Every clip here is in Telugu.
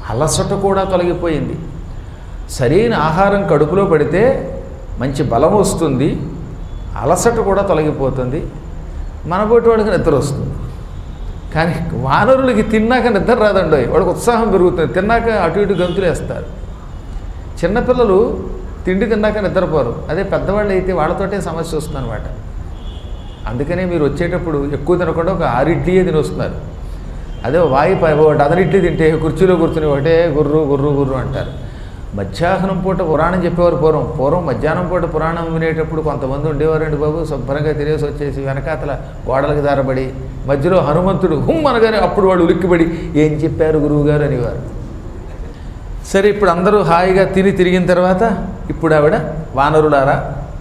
అలసట కూడా తొలగిపోయింది సరైన ఆహారం కడుపులో పడితే మంచి బలం వస్తుంది అలసట కూడా తొలగిపోతుంది మనబోటి వాడికి నిద్ర వస్తుంది కానీ వానరులకి తిన్నాక నిద్ర రాదండి వాడికి ఉత్సాహం పెరుగుతుంది తిన్నాక అటు ఇటు గంతులు వేస్తారు చిన్నపిల్లలు తిండి తిన్నాక నిద్రపోరు అదే పెద్దవాళ్ళు అయితే వాళ్ళతోటే సమస్య వస్తుంది అనమాట అందుకనే మీరు వచ్చేటప్పుడు ఎక్కువ తినకుండా ఒక ఆరు ఇడ్లీయే తిని వస్తున్నారు అదే వాయి పై ఒకటి అదన ఇడ్లీ తింటే కుర్చీలో కూర్చుని ఒకటే గుర్రు గుర్రు గుర్రు అంటారు మధ్యాహ్నం పూట పురాణం చెప్పేవారు పూర్వం పూర్వం మధ్యాహ్నం పూట పురాణం వినేటప్పుడు కొంతమంది ఉండేవారండి బాబు శుభ్రంగా తినేసి వచ్చేసి వెనకాతల గోడలకు దారబడి మధ్యలో హనుమంతుడు హుమ్ అనగానే అప్పుడు వాడు ఉలిక్కిపడి ఏం చెప్పారు గురువుగారు అనేవారు సరే ఇప్పుడు అందరూ హాయిగా తిని తిరిగిన తర్వాత ఇప్పుడు ఆవిడ వానరులారా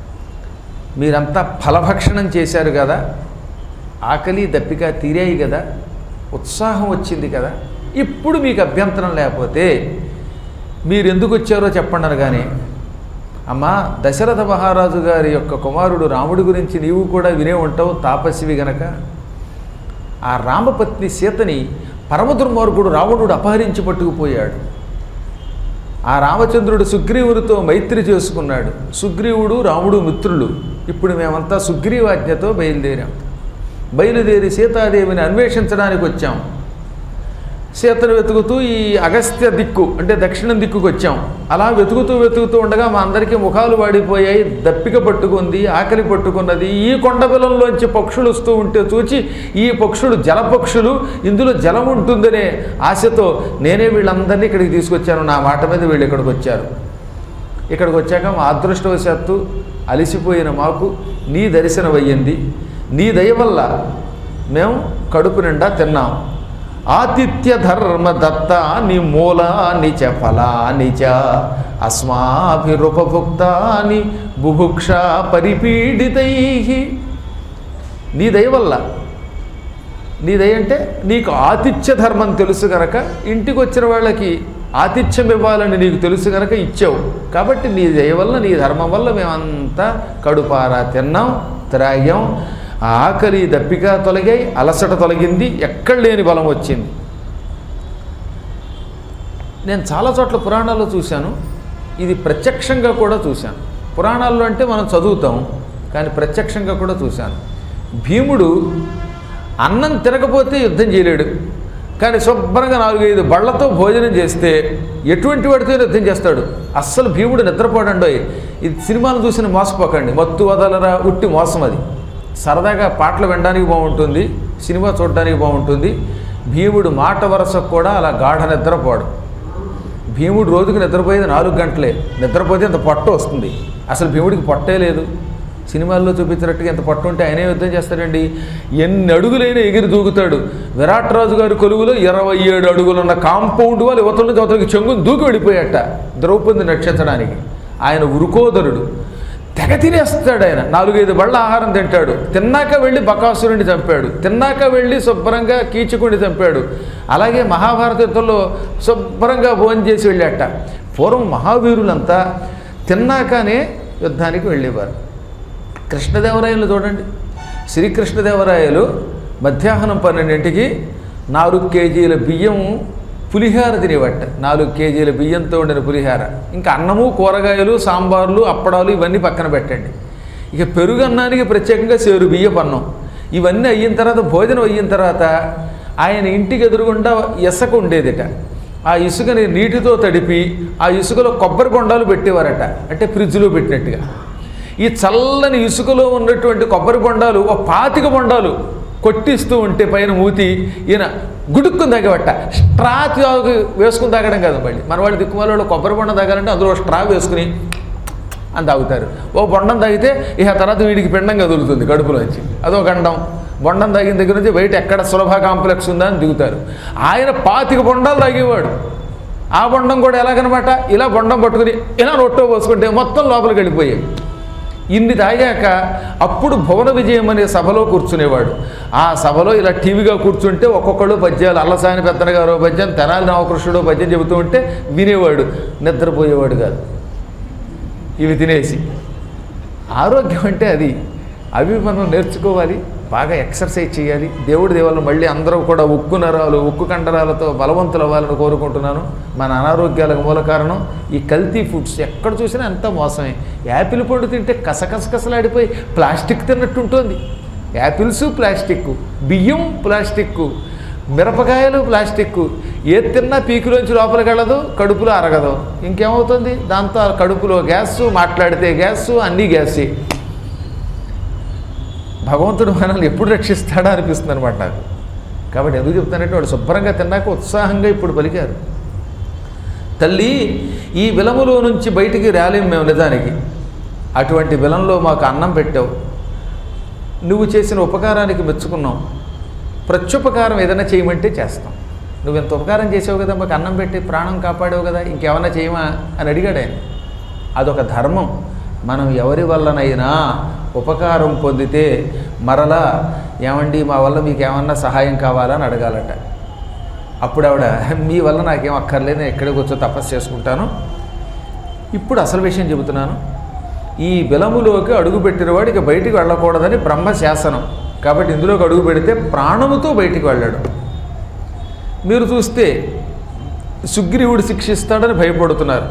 మీరంతా ఫలభక్షణం చేశారు కదా ఆకలి దప్పిక తీరాయి కదా ఉత్సాహం వచ్చింది కదా ఇప్పుడు మీకు అభ్యంతరం లేకపోతే మీరు ఎందుకు వచ్చారో చెప్పండి అనగానే అమ్మా దశరథ మహారాజు గారి యొక్క కుమారుడు రాముడి గురించి నీవు కూడా వినే ఉంటావు తాపస్వి గనక ఆ రామపత్ని సీతని పరమదుర్మార్గుడు రావణుడు అపహరించి పట్టుకుపోయాడు ఆ రామచంద్రుడు సుగ్రీవునితో మైత్రి చేసుకున్నాడు సుగ్రీవుడు రాముడు మిత్రులు ఇప్పుడు మేమంతా సుగ్రీవాజ్ఞతో బయలుదేరాం బయలుదేరి సీతాదేవిని అన్వేషించడానికి వచ్చాం సీతను వెతుకుతూ ఈ అగస్త్య దిక్కు అంటే దక్షిణం దిక్కుకు వచ్చాం అలా వెతుకుతూ వెతుకుతూ ఉండగా మా అందరికీ ముఖాలు వాడిపోయాయి దప్పిక పట్టుకుంది ఆకలి పట్టుకున్నది ఈ కొండ బిలంలోంచి పక్షులు వస్తూ ఉంటే చూచి ఈ పక్షులు జలపక్షులు ఇందులో జలం ఉంటుందనే ఆశతో నేనే వీళ్ళందరినీ ఇక్కడికి తీసుకొచ్చాను నా మాట మీద వీళ్ళు ఇక్కడికి వచ్చారు ఇక్కడికి వచ్చాక మా అదృష్టవశాత్తు అలసిపోయిన మాకు నీ దర్శనమయ్యింది నీ దయ వల్ల మేము కడుపు నిండా తిన్నాం ఆతిథ్య ధర్మ దత్తాని మూలాని చ ఫలాని చ అస్మాభిరుపభుక్తాని బుభుక్ష పరిపీడితై నీ దయ వల్ల నీ దయ అంటే నీకు ఆతిథ్య ధర్మం తెలుసు గనక ఇంటికి వచ్చిన వాళ్ళకి ఆతిథ్యం ఇవ్వాలని నీకు తెలుసు గనక ఇచ్చావు కాబట్టి నీ దయ వల్ల నీ ధర్మం వల్ల మేమంతా కడుపారా తిన్నాం త్రాగాం ఆ ఆకలి దప్పిక తొలగాయి అలసట తొలగింది ఎక్కడ లేని బలం వచ్చింది నేను చాలా చోట్ల పురాణాల్లో చూశాను ఇది ప్రత్యక్షంగా కూడా చూశాను పురాణాల్లో అంటే మనం చదువుతాం కానీ ప్రత్యక్షంగా కూడా చూశాను భీముడు అన్నం తినకపోతే యుద్ధం చేయలేడు కానీ శుభ్రంగా నాలుగైదు బళ్ళతో భోజనం చేస్తే ఎటువంటి వాడితో యుద్ధం చేస్తాడు అస్సలు భీముడు నిద్రపోడండోయ్ ఇది సినిమాలు చూసిన మోసపోకండి మత్తు వదలరా ఉట్టి మోసం అది సరదాగా పాటలు వినడానికి బాగుంటుంది సినిమా చూడడానికి బాగుంటుంది భీముడు మాట వరసకు కూడా అలా గాఢ నిద్రపోడు భీముడు రోజుకి నిద్రపోయేది నాలుగు గంటలే నిద్రపోతే ఇంత పొట్ట వస్తుంది అసలు భీముడికి పొట్టే లేదు సినిమాల్లో చూపించినట్టుగా ఎంత పొట్ట ఉంటే ఆయనే యుద్ధం చేస్తాడండి ఎన్ని అడుగులైనా ఎగిరి దూకుతాడు విరాట్ రాజు గారి కొలువులో ఇరవై ఏడు అడుగులున్న కాంపౌండ్ వాళ్ళు యువతల నుంచి అవతలకి చెంగుని దూకి వెళ్ళిపోయాట ద్రౌపదిని రక్షించడానికి ఆయన ఉరుకోదరుడు తెగ తినేస్తాడు ఆయన నాలుగైదు బళ్ళ ఆహారం తింటాడు తిన్నాక వెళ్ళి బకాసురుడిని చంపాడు తిన్నాక వెళ్ళి శుభ్రంగా కీచుకుని చంపాడు అలాగే మహాభారత యుద్ధంలో శుభ్రంగా భోజనం చేసి వెళ్ళాట పూర్వం మహావీరులంతా తిన్నాకనే యుద్ధానికి వెళ్ళేవారు కృష్ణదేవరాయలు చూడండి శ్రీకృష్ణదేవరాయలు మధ్యాహ్నం పన్నెండింటికి నాలుగు కేజీల బియ్యం పులిహార తినేవట నాలుగు కేజీల బియ్యంతో ఉండిన పులిహార ఇంకా అన్నము కూరగాయలు సాంబార్లు అప్పడాలు ఇవన్నీ పక్కన పెట్టండి ఇక పెరుగు అన్నానికి ప్రత్యేకంగా సేరు బియ్యం అన్నం ఇవన్నీ అయిన తర్వాత భోజనం అయిన తర్వాత ఆయన ఇంటికి ఎదురుగుండా ఇసుక ఉండేదిట ఆ ఇసుకని నీటితో తడిపి ఆ ఇసుకలో కొబ్బరి బొండాలు పెట్టేవారట అంటే ఫ్రిడ్జ్లో పెట్టినట్టుగా ఈ చల్లని ఇసుకలో ఉన్నటువంటి కొబ్బరి బొండాలు ఒక పాతిక బొండాలు కొట్టిస్తూ ఉంటే పైన మూతి ఈయన గుడుక్కుని తాగబట్ట స్ట్రా తాగు వేసుకుని తాగడం కాదు మళ్ళీ మన వాళ్ళు దిక్కుమాల వాళ్ళు కొబ్బరి బొండం తాగాలంటే అందులో స్ట్రా వేసుకుని అని తాగుతారు ఓ బొండం తాగితే ఇక తర్వాత వీడికి పిండం కదులుతుంది కడుపులోంచి అదో గండం బొండం తాగిన దగ్గర నుంచి బయట ఎక్కడ సులభ కాంప్లెక్స్ ఉందా అని దిగుతారు ఆయన పాతిక బొండాలు తాగేవాడు ఆ బొండం కూడా ఎలాగనమాట ఇలా బొండం పట్టుకుని ఇలా రొట్టో పోసుకుంటే మొత్తం లోపలికి వెళ్ళిపోయాయి ఇన్ని తాగాక అప్పుడు భువన విజయం అనే సభలో కూర్చునేవాడు ఆ సభలో ఇలా టీవీగా కూర్చుంటే ఒక్కొక్కడు పద్యాలు అల్లసాని పెద్దన గారు పద్యం తెనాలి రామకృష్ణుడు పద్యం చెబుతూ ఉంటే వినేవాడు నిద్రపోయేవాడు కాదు ఇవి తినేసి ఆరోగ్యం అంటే అది అవి మనం నేర్చుకోవాలి బాగా ఎక్సర్సైజ్ చేయాలి దేవుడి దేవాళ్ళు మళ్ళీ అందరూ కూడా ఉక్కు నరాలు ఉక్కు కండరాలతో బలవంతులు అవ్వాలని కోరుకుంటున్నాను మన అనారోగ్యాలకు మూల కారణం ఈ కల్తీ ఫుడ్స్ ఎక్కడ చూసినా అంతా మోసమే యాపిల్ పండు తింటే కసకసకసలాడిపోయి ప్లాస్టిక్ తిన్నట్టు ఉంటుంది యాపిల్స్ ప్లాస్టిక్ బియ్యం ప్లాస్టిక్ మిరపకాయలు ప్లాస్టిక్ ఏది తిన్నా పీకులోంచి లోపలికి వెళ్ళదు కడుపులో అరగదు ఇంకేమవుతుంది దాంతో ఆ కడుపులో గ్యాస్ మాట్లాడితే గ్యాస్ అన్నీ గ్యాసే భగవంతుడు మనల్ని ఎప్పుడు రక్షిస్తాడా అనిపిస్తుంది అనమాట నాకు కాబట్టి ఎందుకు చెప్తానంటే వాడు శుభ్రంగా తిన్నాక ఉత్సాహంగా ఇప్పుడు పలికారు తల్లి ఈ విలములో నుంచి బయటికి రాలేం మేము నిజానికి అటువంటి విలంలో మాకు అన్నం పెట్టావు నువ్వు చేసిన ఉపకారానికి మెచ్చుకున్నాం ప్రత్యుపకారం ఏదైనా చేయమంటే చేస్తాం నువ్వు ఎంత ఉపకారం చేసావు కదా మాకు అన్నం పెట్టి ప్రాణం కాపాడావు కదా ఇంకేమన్నా చేయమా అని అడిగాడు ఆయన అదొక ధర్మం మనం ఎవరి వల్లనైనా ఉపకారం పొందితే మరలా ఏమండి మా వల్ల మీకు ఏమన్నా సహాయం కావాలా అని అడగాలట అప్పుడు ఆవిడ మీ వల్ల నాకేం అక్కర్లేదు నేను ఎక్కడికి వచ్చో తపస్సు చేసుకుంటాను ఇప్పుడు అసలు విషయం చెబుతున్నాను ఈ బిలములోకి అడుగుపెట్టిన వాడికి బయటికి వెళ్ళకూడదని బ్రహ్మ శాసనం కాబట్టి ఇందులోకి అడుగు పెడితే ప్రాణముతో బయటికి వెళ్ళాడు మీరు చూస్తే సుగ్రీవుడు శిక్షిస్తాడని భయపడుతున్నారు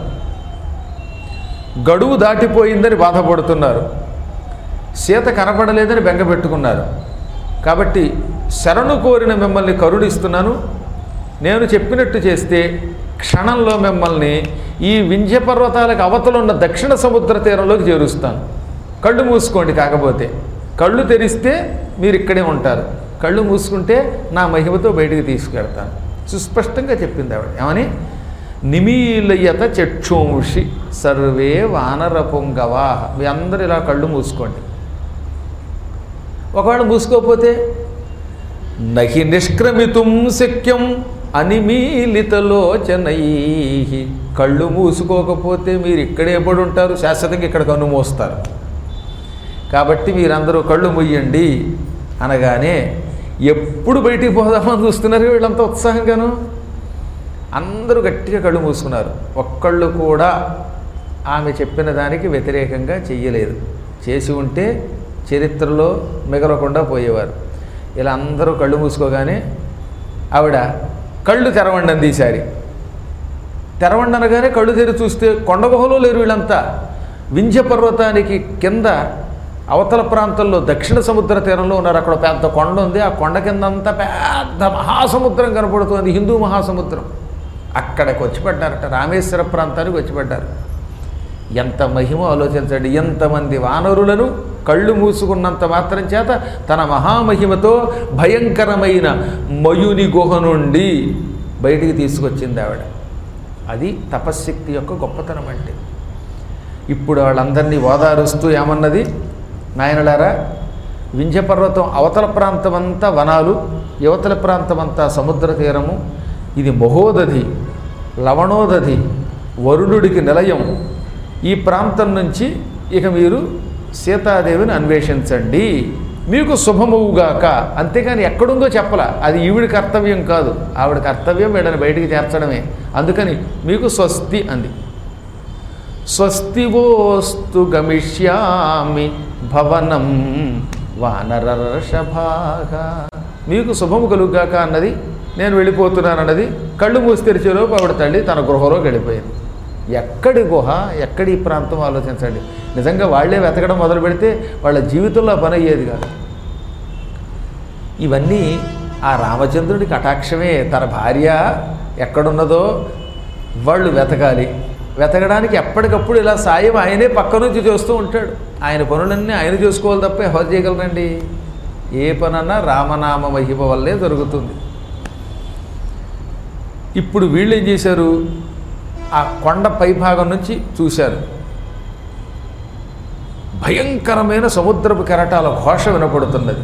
గడువు దాటిపోయిందని బాధపడుతున్నారు సీత కనపడలేదని బెంగపెట్టుకున్నారు కాబట్టి శరణు కోరిన మిమ్మల్ని కరుణిస్తున్నాను నేను చెప్పినట్టు చేస్తే క్షణంలో మిమ్మల్ని ఈ వింధ్య పర్వతాలకు అవతలున్న దక్షిణ సముద్ర తీరంలోకి చేరుస్తాను కళ్ళు మూసుకోండి కాకపోతే కళ్ళు తెరిస్తే మీరు ఇక్కడే ఉంటారు కళ్ళు మూసుకుంటే నా మహిమతో బయటికి తీసుకెళ్తాను సుస్పష్టంగా చెప్పింది ఆవిడ ఏమని నిమీలయత చక్షుంషి సర్వే వానర పొంగవా మీ అందరు ఇలా కళ్ళు మూసుకోండి ఒకవేళ మూసుకోకపోతే నహి నిష్క్రమితుం శక్యం అనిమీలితలోచనై కళ్ళు మూసుకోకపోతే మీరు ఇక్కడే పడి ఉంటారు శాశ్వతంగా ఇక్కడ కన్ను మోస్తారు కాబట్టి మీరందరూ కళ్ళు ముయ్యండి అనగానే ఎప్పుడు బయటికి పోదామని చూస్తున్నారు వీళ్ళంతా ఉత్సాహంగాను అందరూ గట్టిగా కళ్ళు మూసుకున్నారు ఒక్కళ్ళు కూడా ఆమె చెప్పిన దానికి వ్యతిరేకంగా చెయ్యలేదు చేసి ఉంటే చరిత్రలో మిగలకుండా పోయేవారు ఇలా అందరూ కళ్ళు మూసుకోగానే ఆవిడ కళ్ళు తెరవండి అంది ఈసారి తెరవండి అనగానే కళ్ళు తెరి చూస్తే కొండ గుహలో లేరు వీళ్ళంతా వింధ్య పర్వతానికి కింద అవతల ప్రాంతంలో దక్షిణ సముద్ర తీరంలో ఉన్నారు అక్కడ పెద్ద కొండ ఉంది ఆ కొండ కింద అంతా పెద్ద మహాసముద్రం కనపడుతుంది హిందూ మహాసముద్రం అక్కడికి వచ్చి పడ్డారట రామేశ్వర ప్రాంతానికి వచ్చి పడ్డారు ఎంత మహిమ ఆలోచించండి ఎంతమంది వానరులను కళ్ళు మూసుకున్నంత మాత్రం చేత తన మహామహిమతో భయంకరమైన మయుని గుహ నుండి బయటికి తీసుకొచ్చింది ఆవిడ అది తపశ్శక్తి యొక్క గొప్పతనం అంటే ఇప్పుడు వాళ్ళందరినీ ఓదారుస్తూ ఏమన్నది నాయనలారా వింధ్యపర్వతం అవతల ప్రాంతం అంతా వనాలు యువతల ప్రాంతం అంతా సముద్ర తీరము ఇది మహోదధి లవణోదధి వరుణుడికి నిలయం ఈ ప్రాంతం నుంచి ఇక మీరు సీతాదేవిని అన్వేషించండి మీకు శుభముగాక అంతేకాని ఎక్కడుందో చెప్పలా అది ఈవిడి కర్తవ్యం కాదు ఆవిడ కర్తవ్యం వీళ్ళని బయటికి చేర్చడమే అందుకని మీకు స్వస్తి అంది స్వస్తివోస్తు గమిష్యామి భవనం వానరర్షభాగా మీకు శుభము కలుగాక అన్నది నేను వెళ్ళిపోతున్నాను అన్నది కళ్ళు మూసి తెరిచేలోపు ఆవిడ తల్లి తన గృహలోకి వెళ్ళిపోయింది ఎక్కడి గుహ ఎక్కడి ప్రాంతం ఆలోచించండి నిజంగా వాళ్ళే వెతకడం మొదలు పెడితే వాళ్ళ జీవితంలో పని అయ్యేది కాదు ఇవన్నీ ఆ రామచంద్రుడి కటాక్షమే తన భార్య ఎక్కడున్నదో వాళ్ళు వెతకాలి వెతకడానికి ఎప్పటికప్పుడు ఇలా సాయం ఆయనే పక్క నుంచి చేస్తూ ఉంటాడు ఆయన పనులన్నీ ఆయన చేసుకోవాలి తప్ప ఎవరు చేయగలరండి ఏ పనన్నా రామనామ మహిమ వల్లే జరుగుతుంది ఇప్పుడు వీళ్ళు ఏం చేశారు ఆ కొండ పైభాగం నుంచి చూశారు భయంకరమైన సముద్రపు కెరటాల ఘోష వినపడుతున్నది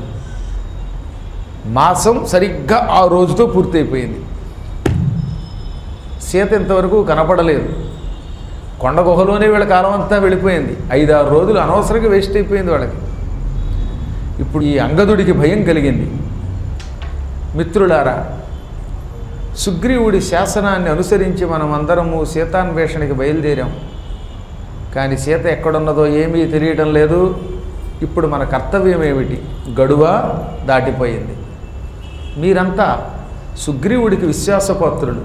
మాసం సరిగ్గా ఆ రోజుతో పూర్తయిపోయింది సీత ఇంతవరకు కనపడలేదు కొండ గుహలోనే వీళ్ళ కాలం అంతా వెళ్ళిపోయింది ఐదారు రోజులు అనవసరంగా వేస్ట్ అయిపోయింది వాళ్ళకి ఇప్పుడు ఈ అంగదుడికి భయం కలిగింది మిత్రులారా సుగ్రీవుడి శాసనాన్ని అనుసరించి మనం అందరము సీతాన్వేషణకి బయలుదేరాం కానీ సీత ఎక్కడున్నదో ఏమీ తెలియడం లేదు ఇప్పుడు మన కర్తవ్యం ఏమిటి గడువ దాటిపోయింది మీరంతా సుగ్రీవుడికి విశ్వాసపాత్రులు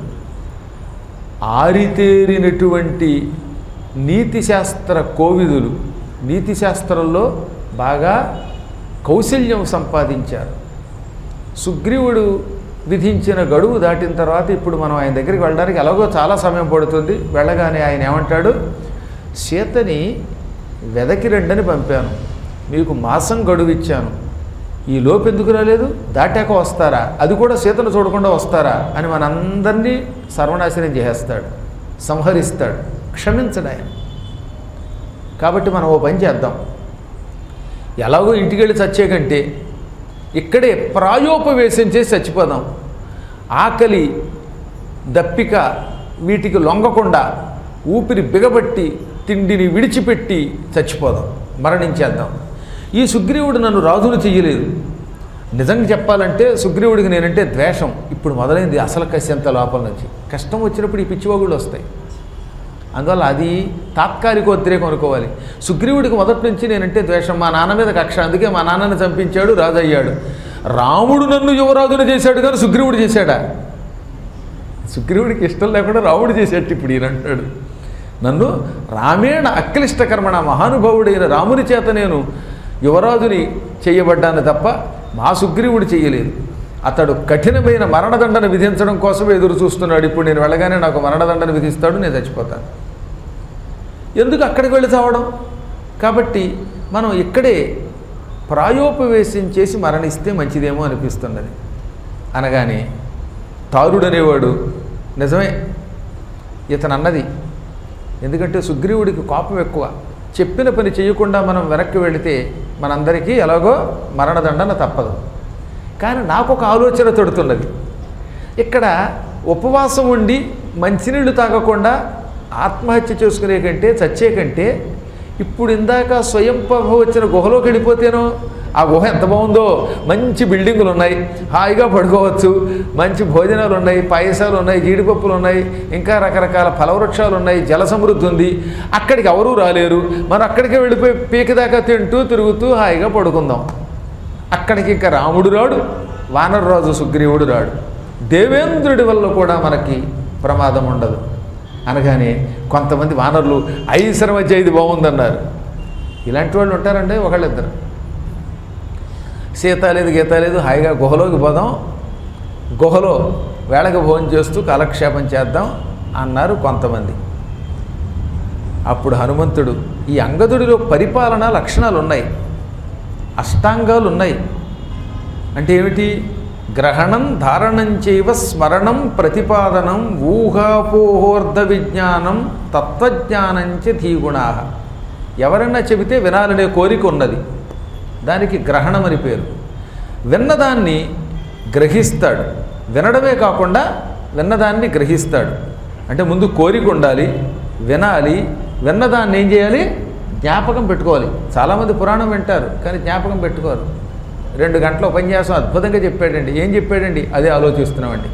ఆరితేరినటువంటి నీతి శాస్త్ర కోవిదులు నీతి శాస్త్రంలో బాగా కౌశల్యం సంపాదించారు సుగ్రీవుడు విధించిన గడువు దాటిన తర్వాత ఇప్పుడు మనం ఆయన దగ్గరికి వెళ్ళడానికి ఎలాగో చాలా సమయం పడుతుంది వెళ్ళగానే ఆయన ఏమంటాడు సీతని వెదకి రెండని పంపాను మీకు మాసం గడువు ఇచ్చాను ఈ లోపు ఎందుకు రాలేదు దాటాక వస్తారా అది కూడా సీతను చూడకుండా వస్తారా అని మనందరినీ సర్వనాశనం చేసేస్తాడు సంహరిస్తాడు క్షమించడు ఆయన కాబట్టి మనం ఓ పని చేద్దాం ఎలాగో ఇంటికి వెళ్ళి చచ్చే కంటే ఇక్కడే ప్రాయోపవేశం చేసి చచ్చిపోదాం ఆకలి దప్పిక వీటికి లొంగకుండా ఊపిరి బిగబట్టి తిండిని విడిచిపెట్టి చచ్చిపోదాం మరణించేద్దాం ఈ సుగ్రీవుడు నన్ను రాజును చెయ్యలేదు నిజంగా చెప్పాలంటే సుగ్రీవుడికి నేనంటే ద్వేషం ఇప్పుడు మొదలైంది అసలు కశ్యంత లోపల నుంచి కష్టం వచ్చినప్పుడు ఈ పిచ్చివాగుళ్ళు వస్తాయి అందువల్ల అది తాత్కాలికోద్రేకం అనుకోవాలి సుగ్రీవుడికి మొదటి నుంచి నేనంటే ద్వేషం మా నాన్న మీద కక్ష అందుకే మా నాన్నని చంపించాడు రాజు అయ్యాడు రాముడు నన్ను యువరాజును చేశాడు కానీ సుగ్రీవుడు చేశాడా సుగ్రీవుడికి ఇష్టం లేకుండా రాముడు చేసేట్టు ఇప్పుడు ఈయన అంటాడు నన్ను రామేణ అక్లిష్ట కర్మణ మహానుభావుడైన రాముని చేత నేను యువరాజుని చేయబడ్డాను తప్ప మా సుగ్రీవుడు చేయలేదు అతడు కఠినమైన మరణదండన విధించడం కోసమే ఎదురు చూస్తున్నాడు ఇప్పుడు నేను వెళ్ళగానే నాకు మరణదండన విధిస్తాడు నేను చచ్చిపోతాను ఎందుకు అక్కడికి వెళ్ళి చావడం కాబట్టి మనం ఇక్కడే ప్రాయోపవేశం చేసి మరణిస్తే మంచిదేమో అనిపిస్తున్నది అనగానే తారుడనేవాడు నిజమే ఇతను అన్నది ఎందుకంటే సుగ్రీవుడికి కోపం ఎక్కువ చెప్పిన పని చేయకుండా మనం వెనక్కి వెళితే మనందరికీ ఎలాగో మరణదండన తప్పదు కానీ నాకు ఒక ఆలోచన తడుతున్నది ఇక్కడ ఉపవాసం ఉండి మంచినీళ్ళు తాగకుండా ఆత్మహత్య చేసుకునే కంటే చచ్చే కంటే ఇప్పుడు ఇందాక స్వయం ప్రభ వచ్చిన గుహలోకి వెళ్ళిపోతేనో ఆ గుహ ఎంత బాగుందో మంచి బిల్డింగులు ఉన్నాయి హాయిగా పడుకోవచ్చు మంచి భోజనాలు ఉన్నాయి పాయసాలు ఉన్నాయి జీడిపప్పులు ఉన్నాయి ఇంకా రకరకాల ఫలవృక్షాలు ఉన్నాయి జల సమృద్ధి ఉంది అక్కడికి ఎవరూ రాలేరు మనం అక్కడికే వెళ్ళిపోయి పీక దాకా తింటూ తిరుగుతూ హాయిగా పడుకుందాం అక్కడికి ఇంకా రాముడు రాడు వానరరాజు సుగ్రీవుడు రాడు దేవేంద్రుడి వల్ల కూడా మనకి ప్రమాదం ఉండదు అనగానే కొంతమంది వానరులు ఐసర మధ్య ఇది బాగుందన్నారు ఇలాంటి వాళ్ళు ఉంటారండి ఒకళ్ళిద్దరు సీత లేదు గీత లేదు హాయిగా గుహలోకి పోదాం గుహలో వేళకి భోజనం చేస్తూ కాలక్షేపం చేద్దాం అన్నారు కొంతమంది అప్పుడు హనుమంతుడు ఈ అంగదుడిలో పరిపాలన లక్షణాలు ఉన్నాయి అష్టాంగాలు ఉన్నాయి అంటే ఏమిటి గ్రహణం ధారణం చేయవ స్మరణం ప్రతిపాదనం ఊహాపోహోర్ధ విజ్ఞానం తత్వజ్ఞానంచ ధీగుణా ఎవరైనా చెబితే వినాలనే కోరిక ఉన్నది దానికి గ్రహణం అని పేరు విన్నదాన్ని గ్రహిస్తాడు వినడమే కాకుండా విన్నదాన్ని గ్రహిస్తాడు అంటే ముందు కోరిక ఉండాలి వినాలి విన్నదాన్ని ఏం చేయాలి జ్ఞాపకం పెట్టుకోవాలి చాలామంది పురాణం వింటారు కానీ జ్ఞాపకం పెట్టుకోరు రెండు గంటల ఉపన్యాసం అద్భుతంగా చెప్పాడండి ఏం చెప్పాడండి అదే ఆలోచిస్తున్నామండి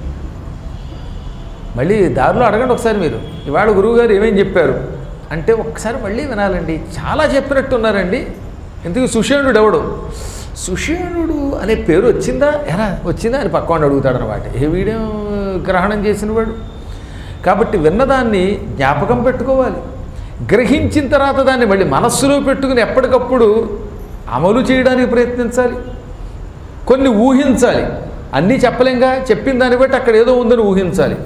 మళ్ళీ దారిలో అడగండి ఒకసారి మీరు ఇవాళ గురువుగారు ఏమేం చెప్పారు అంటే ఒక్కసారి మళ్ళీ వినాలండి చాలా చెప్పినట్టున్నారండి ఎందుకు సుషేణుడు ఎవడు సుషేణుడు అనే పేరు వచ్చిందా ఎలా వచ్చిందా అని పక్కవాడు అడుగుతాడు అనమాట ఏ వీడియో గ్రహణం చేసిన వాడు కాబట్టి విన్నదాన్ని జ్ఞాపకం పెట్టుకోవాలి గ్రహించిన తర్వాత దాన్ని మళ్ళీ మనస్సులో పెట్టుకుని ఎప్పటికప్పుడు అమలు చేయడానికి ప్రయత్నించాలి కొన్ని ఊహించాలి అన్నీ చెప్పలేంగా చెప్పిన దాన్ని బట్టి అక్కడ ఏదో ఉందని ఊహించాలి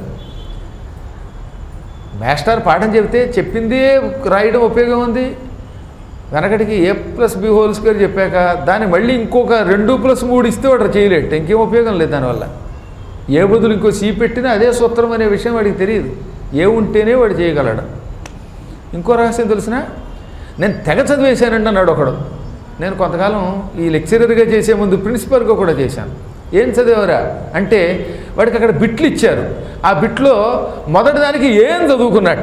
మాస్టర్ పాఠం చెబితే చెప్పిందే రాయడం ఉపయోగం ఉంది వెనకటికి A plus B whole square చెప్పాక దాన్ని మళ్ళీ ఇంకొక రెండు ప్లస్ మూడు ఇస్తే వాడు చేయలేడు ఇంకేం ఉపయోగం లేదు దానివల్ల ఏ బదులు ఇంకో సీ పెట్టినా అదే సూత్రం అనే విషయం వాడికి తెలియదు ఏ ఉంటేనే వాడు చేయగలడు ఇంకో రహస్యం తెలిసిన నేను తెగ చదివేశానండి అన్నాడు ఒకడు నేను కొంతకాలం ఈ లెక్చరర్గా చేసే ముందు ప్రిన్సిపల్గా కూడా చేశాను ఏం చదివారా అంటే వాడికి అక్కడ బిట్లు ఇచ్చారు ఆ బిట్లో మొదటి దానికి ఏం చదువుకున్నట్ట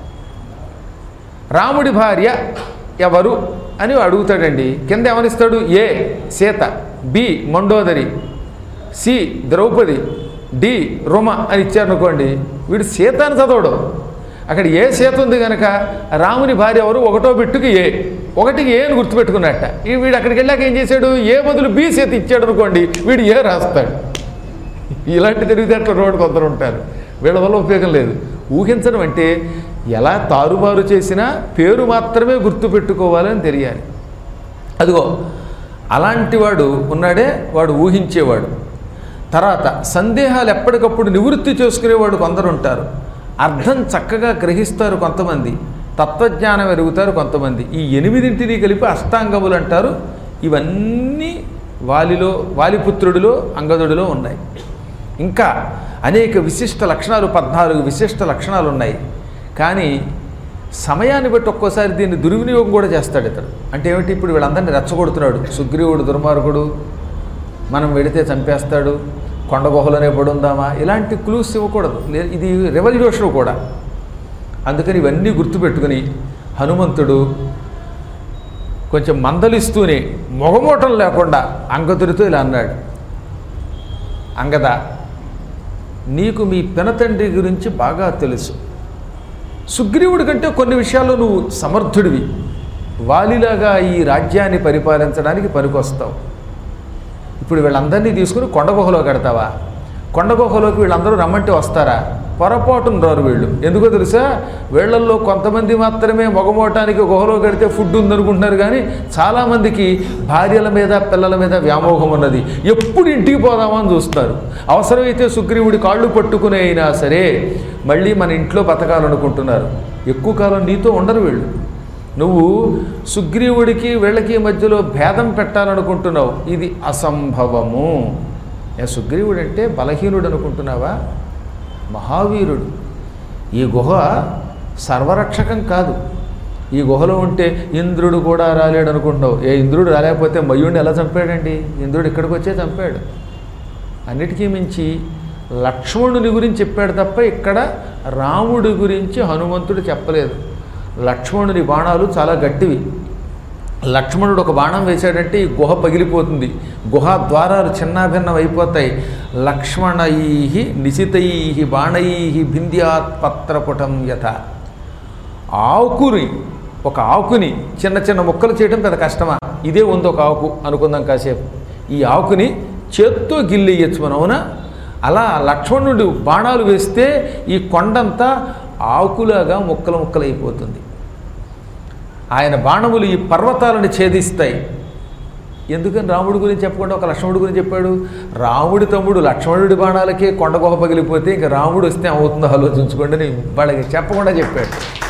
రాముడి భార్య ఎవరు అని అడుగుతాడండి కింద ఏమనిస్తాడు A Sita B Mandodari C Draupadi D Ruma అని ఇచ్చారనుకోండి వీడు సీత అని చదవడు అక్కడ ఏ సీత ఉంది కనుక రాముని భార్య ఎవరు ఒకటో బిట్టుకి ఏ ఒకటికి ఏ అని గుర్తుపెట్టుకున్నట్ట ఈ వీడు అక్కడికి వెళ్ళాక ఏం చేశాడు ఏ బదులు బి సీత ఇచ్చాడు అనుకోండి వీడు ఏ రాస్తాడు ఇలాంటి తెలివితేటల రోడ్డు కొందరు ఉంటారు వీళ్ళ వల్ల ఉపయోగం లేదు ఊహించడం అంటే ఎలా తారుమారు చేసినా పేరు మాత్రమే గుర్తుపెట్టుకోవాలని తెలియాలి అదిగో అలాంటి వాడు ఉన్నాడే వాడు ఊహించేవాడు తర్వాత సందేహాలు ఎప్పటికప్పుడు నివృత్తి చేసుకునేవాడు కొందరు ఉంటారు అర్థం చక్కగా గ్రహిస్తారు కొంతమంది తత్వజ్ఞానం ఎరుగుతారు కొంతమంది ఈ ఎనిమిదింటిని కలిపి అష్టాంగములు అంటారు ఇవన్నీ వాలిలో వాలిపుత్రుడిలో అంగదుడిలో ఉన్నాయి ఇంకా అనేక విశిష్ట లక్షణాలు పద్నాలుగు విశిష్ట లక్షణాలు ఉన్నాయి కానీ సమయాన్ని బట్టి ఒక్కోసారి దీన్ని దుర్వినియోగం కూడా చేస్తాడు ఇతడు అంటే ఏమిటి ఇప్పుడు వీళ్ళందరినీ రెచ్చగొడుతున్నాడు సుగ్రీవుడు దుర్మార్గుడు మనం వెడితే చంపేస్తాడు కొండ గుహలోనే పడుందామా ఇలాంటి క్లూస్ ఇవ్వకూడదు లే- ఇది రెవల్యూషన్ కూడా అందుకని ఇవన్నీ గుర్తుపెట్టుకుని హనుమంతుడు కొంచెం మందలిస్తూనే మొగమోటం లేకుండా అంగదుడితో ఇలా అన్నాడు అంగద నీకు మీ పినతండ్రి గురించి బాగా తెలుసు సుగ్రీవుడి కంటే కొన్ని విషయాల్లో నువ్వు సమర్థుడివి వాలిలాగా ఈ రాజ్యాన్ని పరిపాలించడానికి పనికొస్తావు ఇప్పుడు వీళ్ళందరినీ తీసుకుని కొండ గుహలో కడతావా కొండ గుహలోకి వీళ్ళందరూ రమ్మంటే వస్తారా పొరపాటున రారు వీళ్ళు ఎందుకో తెలుసా వీళ్ళల్లో కొంతమంది మాత్రమే మొగమోటానికి గుహలో కడితే ఫుడ్ ఉందనుకుంటున్నారు కానీ చాలామందికి భార్యల మీద పిల్లల మీద వ్యామోహం ఉన్నది ఎప్పుడు ఇంటికి పోదామా అని చూస్తారు అవసరమైతే సుగ్రీవుడి కాళ్ళు పట్టుకునే అయినా సరే మళ్ళీ మన ఇంట్లో బతకాలనుకుంటున్నారు ఎక్కువ కాలం నీతో ఉండరు వీళ్ళు నువ్వు సుగ్రీవుడికి వీళ్ళకి మధ్యలో భేదం పెట్టాలనుకుంటున్నావు ఇది అసంభవము ఏ సుగ్రీవుడు అంటే బలహీనుడు అనుకుంటున్నావా మహావీరుడు ఈ గుహ సర్వరక్షకం కాదు ఈ గుహలో ఉంటే ఇంద్రుడు కూడా రాలేడు అనుకుంటున్నావు ఏ ఇంద్రుడు రాలేకపోతే మయుడిని ఎలా చంపాడండి ఇంద్రుడు ఇక్కడికి వచ్చే చంపాడు అన్నిటికీ మించి లక్ష్మణుని గురించి చెప్పాడు తప్ప ఇక్కడ రాముడి గురించి హనుమంతుడు చెప్పలేదు లక్ష్మణుని బాణాలు చాలా గట్టివి లక్ష్మణుడు ఒక బాణం వేశాడంటే ఈ గుహ పగిలిపోతుంది గుహ ద్వారాలు చిన్నాభిన్నం అయిపోతాయి లక్ష్మణై నిశితై బాణై భింద్యాత్ పత్రపుటం యథ ఆకుని ఒక ఆకుని చిన్న చిన్న ముక్కలు చేయడం పెద్ద కష్టమా ఇదే ఉంది ఒక ఆకు అనుకుందాం కాసేపు ఈ ఆకుని చేత్తో గిల్లేయచ్చు మనం అవునా అలా లక్ష్మణుడు బాణాలు వేస్తే ఈ కొండంతా ఆకులాగా ముక్కలు ముక్కలు అయిపోతుంది ఆయన బాణములు ఈ పర్వతాలను ఛేదిస్తాయి ఎందుకని రాముడి గురించి చెప్పకుండా ఒక లక్ష్మణుడి గురించి చెప్పాడు రాముడి తమ్ముడు లక్ష్మణుడి బాణాలకే కొండ గుహ పగిలిపోతే ఇంకా రాముడు వస్తే అవుతుందో ఆలోచించుకోండి అని వాళ్ళకి చెప్పకుండా చెప్పాడు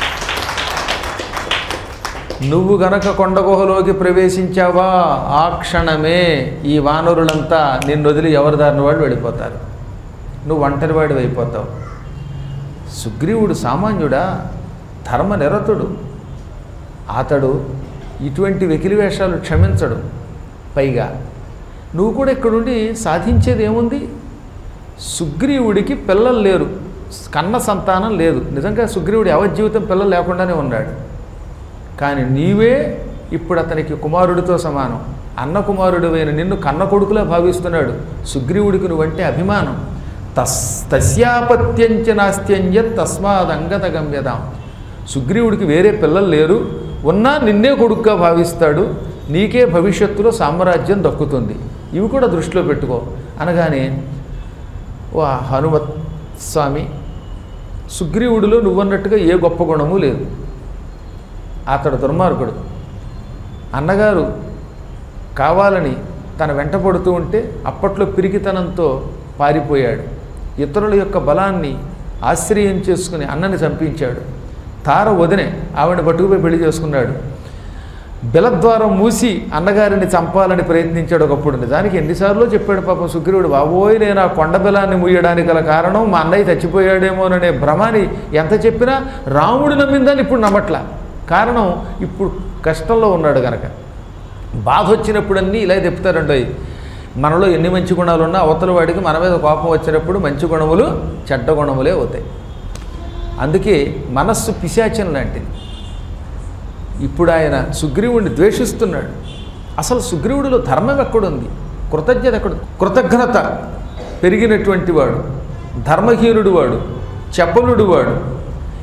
నువ్వు గనక కొండ గుహలోకి ప్రవేశించావా ఆ క్షణమే ఈ వానరులంతా నిన్ను వదిలి ఎవరి దారిన వాళ్ళు వెళ్ళిపోతారు నువ్వు ఒంటరివాడు అయిపోతావు సుగ్రీవుడు సామాన్యుడా ధర్మ నిరతుడు అతడు ఇటువంటి వెకిలి వేషాలు క్షమించడు పైగా నువ్వు కూడా ఇక్కడుండి సాధించేది ఏముంది సుగ్రీవుడికి పిల్లలు లేరు కన్న సంతానం లేదు నిజంగా సుగ్రీవుడు యావజ్జీవితం పిల్లలు లేకుండానే ఉన్నాడు కానీ నీవే ఇప్పుడు అతనికి కుమారుడితో సమానం అన్న కుమారుడివైన నిన్ను కన్న కొడుకులా భావిస్తున్నాడు సుగ్రీవుడికి నువ్వంటే అభిమానం తస్ తస్యాపత్యంచ నాస్త్యంజత్ తస్మాదంగత గమ్యదాం సుగ్రీవుడికి వేరే పిల్లలు లేరు ఉన్నా నిన్నే కొడుకుగా భావిస్తాడు నీకే భవిష్యత్తులో సామ్రాజ్యం దక్కుతుంది ఇవి కూడా దృష్టిలో పెట్టుకో అనగానే వా హనుమత్ స్వామి సుగ్రీవుడిలో నువ్వన్నట్టుగా ఏ గొప్ప గుణము లేదు అతడు దుర్మార్గుడు అన్నగారు కావాలని తన వెంట పడుతూ ఉంటే అప్పట్లో పిరికితనంతో పారిపోయాడు ఇతరుల యొక్క బలాన్ని ఆశ్రయం చేసుకుని అన్నని చంపించాడు తార వదినే ఆవిడ పట్టుకుపోయి పెళ్లి చేసుకున్నాడు బిలద్వారం మూసి అన్నగారిని చంపాలని ప్రయత్నించాడు ఒకప్పుడు నిజానికి ఎన్నిసార్లు చెప్పాడు పాపం సుగ్రీవుడు బాబోయ్ నేను ఆ కొండ బిలాన్ని ముయ్యడానికి గల కారణం మా అన్నయ్య చచ్చిపోయాడేమోననే భ్రమాన్ని ఎంత చెప్పినా రాముడు నమ్మిందని ఇప్పుడు నమ్మట్ల కారణం ఇప్పుడు కష్టంలో ఉన్నాడు గనక బాధ వచ్చినప్పుడన్నీ ఇలా చెప్తారండి మనలో ఎన్ని మంచి గుణాలు ఉన్నా అవతల వాడికి మన మీద కోపం వచ్చినప్పుడు మంచి గుణములు చెడ్డ గుణములే అవుతాయి అందుకే మనస్సు పిశాచం లాంటిది ఇప్పుడు ఆయన సుగ్రీవుడిని ద్వేషిస్తున్నాడు అసలు సుగ్రీవుడిలో ధర్మం ఎక్కడుంది కృతజ్ఞత ఎక్కడ కృతజ్ఞత పెరిగినటువంటి వాడు ధర్మహీనుడు వాడు చపలుడు వాడు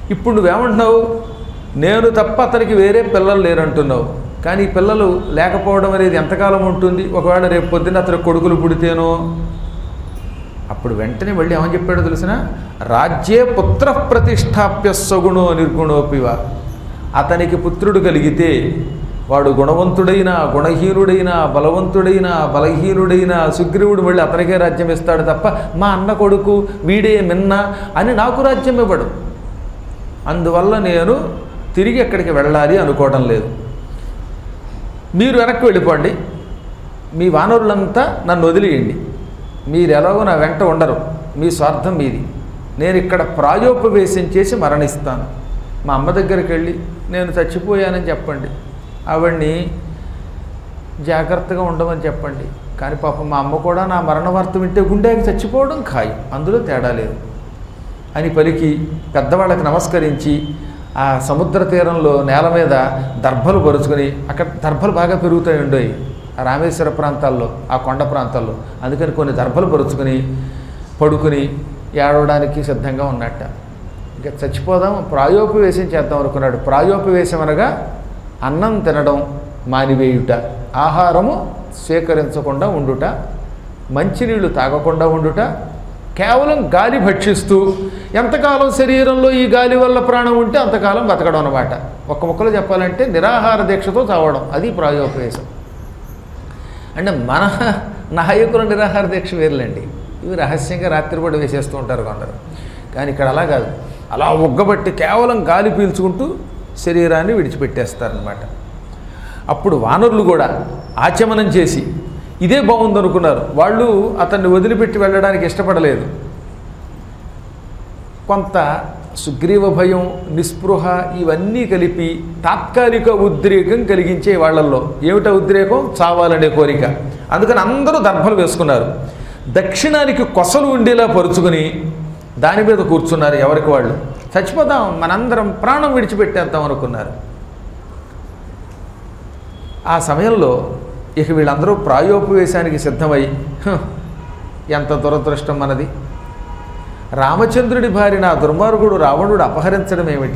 ఇప్పుడు నువ్వేమంటున్నావు నేను తప్ప అతనికి వేరే పిల్లలు లేరంటున్నావు కానీ ఈ పిల్లలు లేకపోవడం అనేది ఎంతకాలం ఉంటుంది ఒకవేళ రేపు పొద్దున్న అతని కొడుకులు పుడితేనో అప్పుడు వెంటనే మళ్ళీ ఏమని చెప్పాడో తెలిసిన రాజ్యే పుత్ర ప్రతిష్టాప్య సగుణో నిర్గుణోపివ అతనికి పుత్రుడు కలిగితే వాడు గుణవంతుడైన గుణహీనుడైన బలవంతుడైన బలహీనుడైన సుగ్రీవుడు మళ్ళీ అతనికే రాజ్యం ఇస్తాడు తప్ప మా అన్న కొడుకు వీడే మిన్న అని నాకు రాజ్యం ఇవ్వడు అందువల్ల నేను తిరిగి ఎక్కడికి వెళ్ళాలి అనుకోవడం లేదు మీరు వెనక్కి వెళ్ళిపోండి మీ వానరులంతా నన్ను వదిలేయండి మీరు ఎలాగో నా వెంట ఉండరు మీ స్వార్థం మీది నేను ఇక్కడ ప్రాయోపవేశం చేసి మరణిస్తాను మా అమ్మ దగ్గరికి వెళ్ళి నేను చచ్చిపోయానని చెప్పండి ఆవిడ్ని జాగ్రత్తగా ఉండమని చెప్పండి కానీ పాపం మా అమ్మ కూడా నా మరణ వార్త వింటే గుండెకి చచ్చిపోవడం ఖాయం అందులో తేడా లేదు అని పలికి పెద్దవాళ్ళకి నమస్కరించి ఆ సముద్ర తీరంలో నేల మీద దర్భలు పరుచుకొని అక్కడ దర్భలు బాగా పెరుగుతాయి ఉండేవి ఆ రామేశ్వర ప్రాంతాల్లో ఆ కొండ ప్రాంతాల్లో అందుకని కొన్ని దర్భలు పరుచుకొని పడుకుని ఏడవడానికి సిద్ధంగా ఉన్నట్ట ఇంకా చచ్చిపోదాం ప్రాయోపవేశం చేద్దాం అనుకున్నాడు ప్రాయోపవేశం అనగా అన్నం తినడం మానివేయుట ఆహారము స్వీకరించకుండా ఉండుట మంచినీళ్లు తాగకుండా ఉండుట కేవలం గాలి భక్షిస్తూ ఎంతకాలం శరీరంలో ఈ గాలి వల్ల ప్రాణం ఉంటే అంతకాలం బతకడం అనమాట ఒక్క ముక్కలో చెప్పాలంటే నిరాహార దీక్షతో చావడం అది ప్రాయోపవేశం అంటే మన నాయకుల నిరాహార దీక్ష వేర్లండి ఇవి రహస్యంగా రాత్రిపూట వేసేస్తూ ఉంటారు కొందరు కానీ ఇక్కడ అలా కాదు అలా ఉగ్గబట్టి కేవలం గాలి పీల్చుకుంటూ శరీరాన్ని విడిచిపెట్టేస్తారనమాట అప్పుడు వానరులు కూడా ఆచమనం చేసి ఇదే బాగుందనుకున్నారు వాళ్ళు అతన్ని వదిలిపెట్టి వెళ్ళడానికి ఇష్టపడలేదు కొంత సుగ్రీవ భయం నిస్పృహ ఇవన్నీ కలిపి తాత్కాలిక ఉద్రేకం కలిగించే వాళ్ళల్లో ఏమిటా ఉద్రేకం చావాలనే కోరిక అందుకని అందరూ దర్భలు వేసుకున్నారు దక్షిణానికి కొసలు ఉండేలా పరుచుకొని దాని మీద కూర్చున్నారు ఎవరికి వాళ్ళు చచ్చిపోదాం మనందరం ప్రాణం విడిచిపెట్టేద్దాం అనుకున్నారు ఆ సమయంలో ఇక వీళ్ళందరూ ప్రాయోపవేశానికి సిద్ధమై "హ్, ఎంత దురదృష్టం మనది రామచంద్రుడి భార్యన ఆ దుర్మార్గుడు రావణుడు అపహరించడం ఏమిటి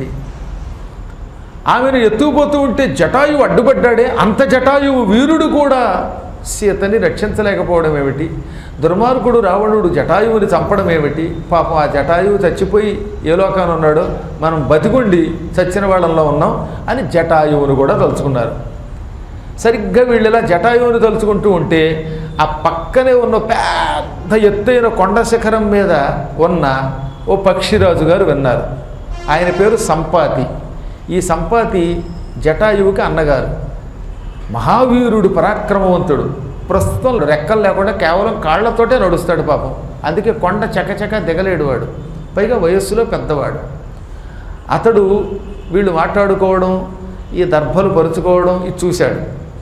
ఆమెను ఎత్తుకుపోతూ ఉంటే జటాయువు అడ్డుపడ్డాడే అంత జటాయువు వీరుడు కూడా సీతని రక్షించలేకపోవడం ఏమిటి దుర్మార్గుడు రావణుడు జటాయువుని చంపడం ఏమిటి పాపం ఆ జటాయువు చచ్చిపోయి ఏ లోకాన ఉన్నాడో మనం బతికుండి చచ్చిన వాళ్ళల్లో ఉన్నాం అని జటాయువును కూడా తలుచుకున్నారు సరిగ్గా వీళ్ళలా జటాయువుని తలుచుకుంటూ ఉంటే ఆ పక్కనే ఉన్న పెద్ద ఎత్తైన కొండ శిఖరం మీద ఉన్న ఓ పక్షిరాజు గారు విన్నారు ఆయన పేరు సంపాతి ఈ సంపాతి జటాయువుకి అన్నగారు మహావీరుడు పరాక్రమవంతుడు ప్రస్తుతం రెక్కలు లేకుండా కేవలం కాళ్లతోటే నడుస్తాడు పాపం అందుకే కొండ చకచక దిగలేడు వాడు పైగా వయస్సులో పెద్దవాడు అతడు వీళ్ళు మాట్లాడుకోవడం ఈ దర్భలు పరుచుకోవడం ఇది చూశాడు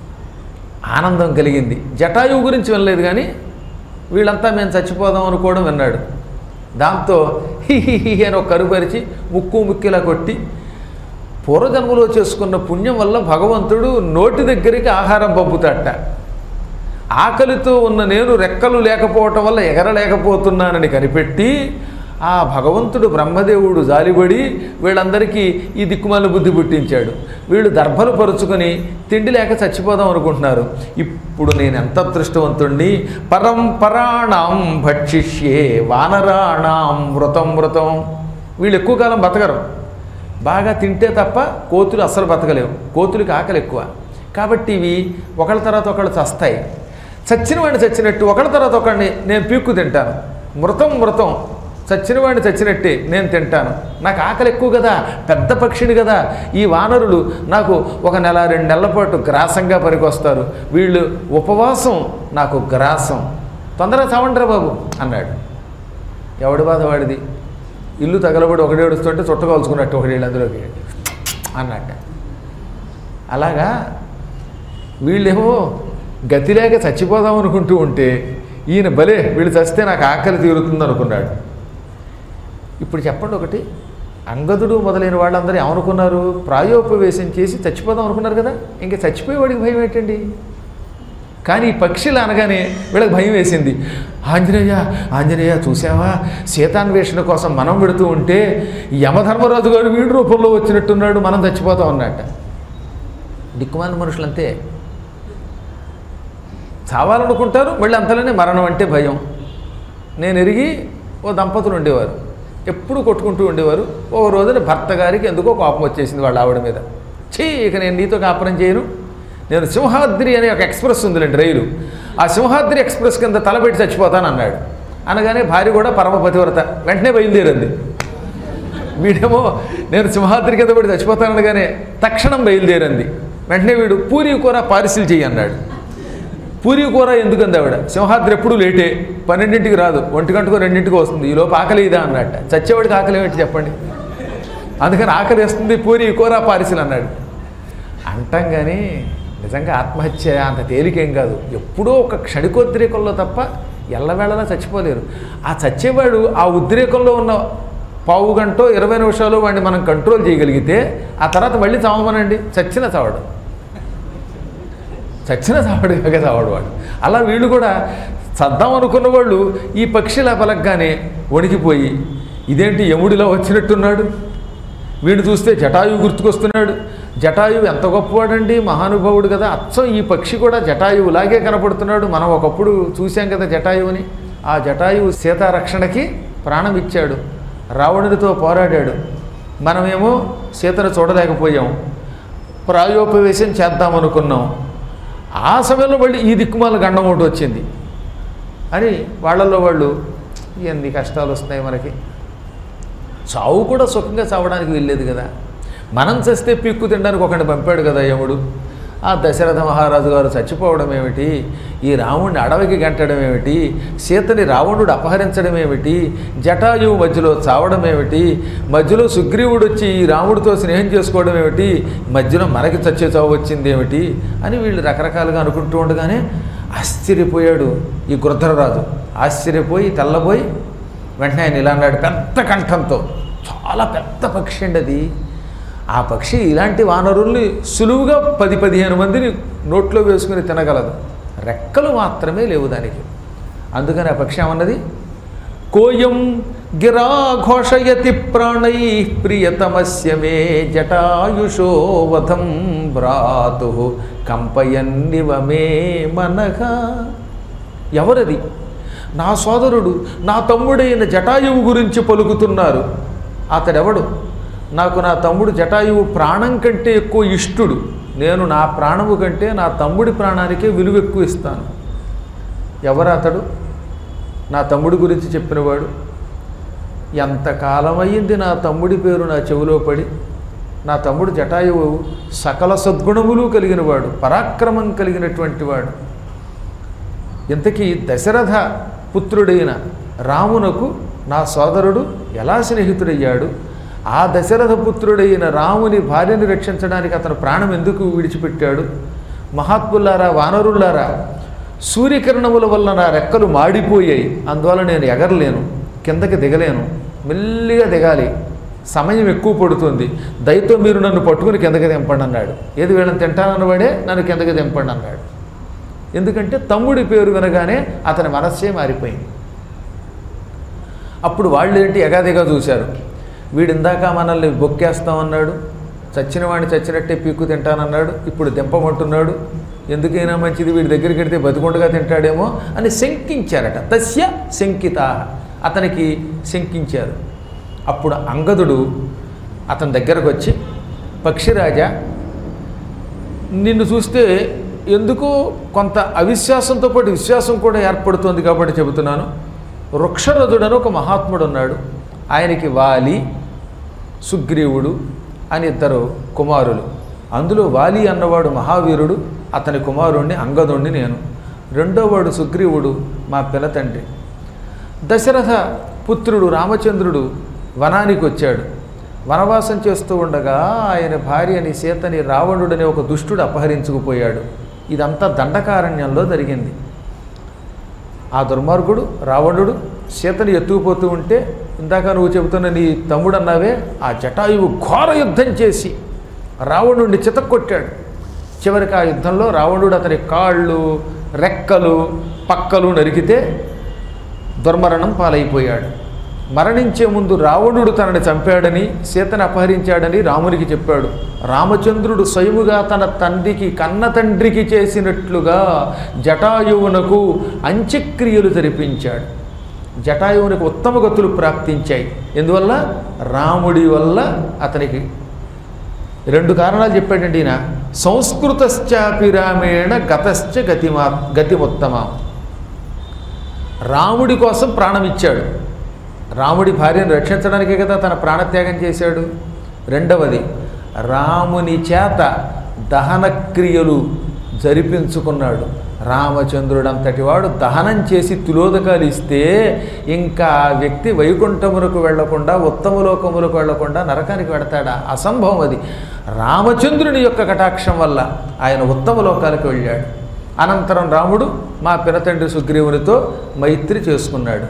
ఆనందం కలిగింది జటాయువు గురించి వినలేదు కానీ వీళ్ళంతా మేము చచ్చిపోదాం అనుకోవడం విన్నాడు దాంతో హి హి హి అని ఒక కరుపరిచి ముక్కు ముక్కిలా కొట్టి పూర్వజన్మలో చేసుకున్న పుణ్యం వల్ల భగవంతుడు నోటి దగ్గరికి ఆహారం పంపుతాట ఆకలితో ఉన్న నేను రెక్కలు లేకపోవటం వల్ల ఎగరలేకపోతున్నానని కనిపెట్టి ఆ భగవంతుడు బ్రహ్మదేవుడు జాలిపడి వీళ్ళందరికీ ఈ దిక్కుమాల బుద్ధి పుట్టించాడు వీళ్ళు దర్భలు పరుచుకొని తిండి లేక చచ్చిపోదాం అనుకుంటున్నారు ఇప్పుడు నేను ఎంత అదృష్టవంతుణ్ణి పరంపరాణం భక్షిష్యే వానరాణం మృతం మృతం వీళ్ళు ఎక్కువ కాలం బతకరు బాగా తింటే తప్ప కోతులు అస్సలు బతకలేవు కోతులకి ఆకలి ఎక్కువ కాబట్టి ఇవి ఒకళ్ళ తర్వాత ఒకళ్ళు చస్తాయి చచ్చిన వాడిని చచ్చినట్టు ఒకళ్ళ తర్వాత ఒకడిని నేను పీక్కు తింటాను మృతం మృతం చచ్చిన వాడిని చచ్చినట్టే నేను తింటాను నాకు ఆకలి ఎక్కువ కదా పెద్ద పక్షిని కదా ఈ వానరులు నాకు ఒక నెల రెండు నెలల పాటు గ్రాసంగా పనికొస్తారు వీళ్ళు ఉపవాసం నాకు గ్రాసం తొందరగా చావండ్రా బాబు అన్నాడు ఎవడి బాధ వాడిది ఇల్లు తగలబడి ఒకటి ఏడుస్తుంటే చుట్టకాల్చుకున్నట్టు ఒకడేళ్ళు అందులోకి అన్నట్ట అలాగా వీళ్ళేమో గతి లేక చచ్చిపోదాం అనుకుంటూ ఉంటే ఈయన భలే వీళ్ళు చస్తే నాకు ఆకలి తీరుతుంది అనుకున్నాడు ఇప్పుడు చెప్పండి ఒకటి అంగదుడు మొదలైన వాళ్ళందరూ ఏమనుకున్నారు ప్రాయోపవేశం చేసి చచ్చిపోదాం అనుకున్నారు కదా ఇంకా చచ్చిపోయేవాడికి భయం ఏంటండి కానీ ఈ పక్షులు అనగానే వీళ్ళకి భయం వేసింది ఆంజనేయ ఆంజనేయ చూసావా సీతాన్వేషణ కోసం మనం పెడుతూ ఉంటే యమధర్మరాజు గారు వీడి రూపంలో వచ్చినట్టున్నాడు మనం చచ్చిపోతాం అన్నట్ట దిక్కుమాల మనుషులంతే చావాలనుకుంటారు మళ్ళీ అంతలోనే మరణం అంటే భయం నేను ఎరిగి ఓ దంపతులు ఉండేవారు ఎప్పుడు కొట్టుకుంటూ ఉండేవారు ఓ రోజున భర్త గారికి ఎందుకో కోపం వచ్చేసింది వాళ్ళ ఆవిడ మీద చీ ఇక నేను నీతో కాపురం చేయను నేను సింహాద్రి అనే ఒక ఎక్స్ప్రెస్ ఉందిలేండి రైలు ఆ సింహాద్రి ఎక్స్ప్రెస్ కింద తలపెట్టి చచ్చిపోతాను అన్నాడు అనగానే భార్య కూడా పరమపతివ్రత వెంటనే బయలుదేరింది వీడేమో నేను సింహాద్రి కింద పడి చచ్చిపోతానగానే తక్షణం బయలుదేరింది వెంటనే వీడు పూరి కూర పార్సిల్ చెయ్యి అన్నాడు పూరి కూర ఎందుకంది ఆవిడ సింహాద్రి ఎప్పుడు లేటే పన్నెండింటికి రాదు ఒంటి గంటకు రెండింటికి వస్తుంది ఈలోపు ఆకలి ఇదా అన్నట్ట చచ్చేవాడికి ఆకలి ఏంటి చెప్పండి అందుకని ఆకలి వేస్తుంది పూరి కూర పారిసిల్ అన్నాడు అంటాం కానీ నిజంగా ఆత్మహత్య అంత తేలికేం కాదు ఎప్పుడో ఒక క్షణికోద్రేకంలో తప్ప ఎల్లవేళలా చచ్చిపోలేరు ఆ చచ్చేవాడు ఆ ఉద్రేకంలో ఉన్న పావు గంటో ఇరవై నిమిషాలు వాడిని మనం కంట్రోల్ చేయగలిగితే ఆ తర్వాత మళ్ళీ చావమనండి చచ్చిన చావడు చచ్చిన చావడు కాక చావడు వాడు అలా వీళ్ళు కూడా చద్దాం అనుకున్న వాళ్ళు ఈ పక్షిలా పలకగానే వణికిపోయి ఇదేంటి యముడిలా వచ్చినట్టున్నాడు వీడు చూస్తే జటాయువు గుర్తుకొస్తున్నాడు జటాయువు ఎంత గొప్పవాడండి మహానుభావుడు కదా అచ్చం ఈ పక్షి కూడా జటాయువులాగే కనపడుతున్నాడు మనం ఒకప్పుడు చూసాం కదా జటాయువుని ఆ జటాయువు సీతారక్షణకి ప్రాణం ఇచ్చాడు రావణుడితో పోరాడాడు మనమేమో సీతను చూడలేకపోయాం ప్రాయోపవేశం చేద్దామనుకున్నాం ఆ సమయంలో మళ్ళీ ఈ దిక్కుమాల గండం ఒకటి వచ్చింది అని వాళ్ళల్లో వాళ్ళు ఎన్ని కష్టాలు వస్తున్నాయి మనకి చావు కూడా సుఖంగా చావడానికి వెళ్ళేది కదా మనం చస్తే పిక్కు తినడానికి ఒకడిని పంపాడు కదా యముడు ఆ దశరథ మహారాజు గారు చచ్చిపోవడం ఏమిటి ఈ రాముడిని అడవికి గంటడం ఏమిటి సీతని రావణుడు అపహరించడం ఏమిటి జటాయువు మధ్యలో చావడం ఏమిటి మధ్యలో సుగ్రీవుడు వచ్చి ఈ రాముడితో స్నేహం చేసుకోవడం ఏమిటి మధ్యలో మనకి చచ్చే చావు వచ్చింది ఏమిటి అని వీళ్ళు రకరకాలుగా అనుకుంటూ ఉండగానే ఆశ్చర్యపోయాడు ఈ గృధ్రరాజు ఆశ్చర్యపోయి తెల్లబోయి వెంటనే ఆయన ఇలా అన్నాడు పెద్ద కంఠంతో చాలా పెద్ద పక్షి అండి అది ఆ పక్షి ఇలాంటి వానరుల్ని సులువుగా పది పదిహేను మందిని నోట్లో వేసుకుని తినగలదు రెక్కలు మాత్రమే లేవు దానికి అందుకని ఆ పక్షి ఏమన్నది కోయం గిరా ఘోషయతి ప్రాణై ప్రియతమస్య మే జటాయుషో వధం భ్రాతు కంపయన్నివ మే మనః ఎవరది నా సోదరుడు నా తమ్ముడైన జటాయువు గురించి పలుకుతున్నారు అతడెవడు నాకు నా తమ్ముడు జటాయువు ప్రాణం కంటే ఎక్కువ ఇష్టుడు నేను నా ప్రాణము కంటే నా తమ్ముడి ప్రాణానికే విలువ ఎక్కువ ఇస్తాను ఎవరు అతడు నా తమ్ముడి గురించి చెప్పినవాడు ఎంతకాలమయ్యింది నా తమ్ముడి పేరు నా చెవిలో పడి నా తమ్ముడు జటాయువు సకల సద్గుణములు కలిగినవాడు పరాక్రమం కలిగినటువంటి వాడు ఇంతకీ దశరథ పుత్రుడైన రామునకు నా సోదరుడు ఎలా స్నేహితుడయ్యాడు ఆ దశరథ పుత్రుడైన రాముని భార్యని రక్షించడానికి అతను ప్రాణం ఎందుకు విడిచిపెట్టాడు మహాత్ములారా వానరులారా సూర్యకిరణముల వల్ల నా రెక్కలు మాడిపోయాయి అందువల్ల నేను ఎగరలేను కిందకి దిగలేను మెల్లిగా దిగాలి సమయం ఎక్కువ పడుతుంది దయతో మీరు నన్ను పట్టుకుని కిందకి దింపండి అన్నాడు ఏది వీళ్ళని తింటానన్నవాడే నన్ను కిందకి దింపండి అన్నాడు ఎందుకంటే తమ్ముడి పేరు వినగానే అతని మనస్సే మారిపోయింది అప్పుడు వాళ్ళు ఏంటి ఎగాదిగా చూశారు వీడు ఇందాక మనల్ని బొక్కేస్తామన్నాడు చచ్చిన వాడిని చచ్చినట్టే పీక్కు తింటానన్నాడు ఇప్పుడు దింపమంటున్నాడు ఎందుకైనా మంచిది వీడి దగ్గరికి వెడితే బతికొండగా తింటాడేమో అని శంకించారట తస్య శంకిత అతనికి శంకించారు అప్పుడు అంగదుడు అతని దగ్గరకు వచ్చి పక్షిరాజా నిన్ను చూస్తే ఎందుకో కొంత అవిశ్వాసంతో పాటు విశ్వాసం కూడా ఏర్పడుతుంది కాబట్టి చెబుతున్నాను వృక్షరథుడని ఒక మహాత్ముడు ఉన్నాడు ఆయనకి వాలి సుగ్రీవుడు అని ఇద్దరు కుమారులు అందులో వాలి అన్నవాడు మహావీరుడు అతని కుమారుణ్ణి అంగదుణ్ణి నేను రెండోవాడు సుగ్రీవుడు మా పినతండ్రి దశరథ పుత్రుడు రామచంద్రుడు వనానికి వచ్చాడు వనవాసం చేస్తూ ఉండగా ఆయన భార్యని సీతని రావణుడని ఒక దుష్టుడు అపహరించుకుపోయాడు ఇదంతా దండకారణ్యంలో జరిగింది ఆ దుర్మార్గుడు రావణుడు సీతని ఎత్తుకుపోతూ ఉంటే ఇందాక నువ్వు చెబుతున్న నీ తమ్ముడు అన్నావే ఆ జటాయువు ఘోర యుద్ధం చేసి రావణుడిని చితక్కొట్టాడు చివరికి ఆ యుద్ధంలో రావణుడు అతని కాళ్ళు రెక్కలు పక్కలు నరికితే దుర్మరణం పాలైపోయాడు మరణించే ముందు రావణుడు తనని చంపాడని సీతను అపహరించాడని రామునికి చెప్పాడు రామచంద్రుడు స్వయముగా తన తండ్రికి కన్న తండ్రికి చేసినట్లుగా జటాయువునకు అంత్యక్రియలు జరిపించాడు జటాయువునికి ఉత్తమ గతులు ప్రాప్తించాయి ఎందువల్ల రాముడి వల్ల అతనికి రెండు కారణాలు చెప్పాడండి ఈయన సంస్కృతశ్చాపి రామేణ గతశ్చ గతిమా గతిముత్తమ రాముడి కోసం ప్రాణం ఇచ్చాడు రాముడి భార్యను రక్షించడానికే కదా తన ప్రాణత్యాగం చేశాడు రెండవది రాముని చేత దహన క్రియలు జరిపించుకున్నాడు రామచంద్రుడంతటి వాడు దహనం చేసి తులోదకాలు ఇస్తే ఇంకా ఆ వ్యక్తి వైకుంఠములకు వెళ్లకుండా ఉత్తమలోకములకు వెళ్లకుండా నరకానికి వెడతాడా అసంభవం అది రామచంద్రుని యొక్క కటాక్షం వల్ల ఆయన ఉత్తమ లోకాలకు వెళ్ళాడు అనంతరం రాముడు మా పినతండ్రి సుగ్రీవునితో మైత్రి చేసుకున్నాడు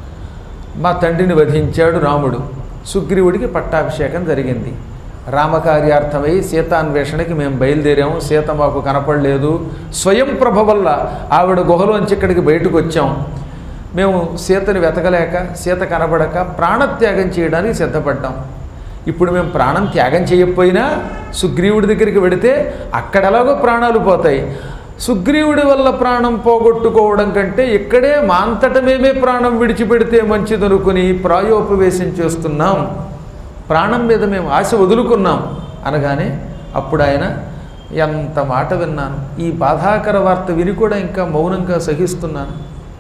మా తండ్రిని వధించాడు రాముడు సుగ్రీవుడికి పట్టాభిషేకం జరిగింది రామకార్యార్థమై సీతాన్వేషణకి మేము బయలుదేరాము సీత మాకు కనపడలేదు స్వయం ప్రభ వల్ల ఆవిడ గుహలోంచి ఇక్కడికి బయటకు వచ్చాం మేము సీతని వెతకలేక సీత కనబడక ప్రాణత్యాగం చేయడానికి సిద్ధపడ్డాం ఇప్పుడు మేము ప్రాణం త్యాగం చేయకపోయినా సుగ్రీవుడి దగ్గరికి వెడితే అక్కడ ఎలాగో ప్రాణాలు పోతాయి సుగ్రీవుడి వల్ల ప్రాణం పోగొట్టుకోవడం కంటే ఇక్కడే మా అంతట మేమే ప్రాణం విడిచిపెడితే మంచిదనుకుని ప్రాయోపవేశం చేస్తున్నాం ప్రాణం మీద మేము ఆశ వదులుకున్నాం అనగానే అప్పుడు ఆయన ఎంత మాట విన్నాను ఈ బాధాకర వార్త విని కూడా ఇంకా మౌనంగా సహిస్తున్నాను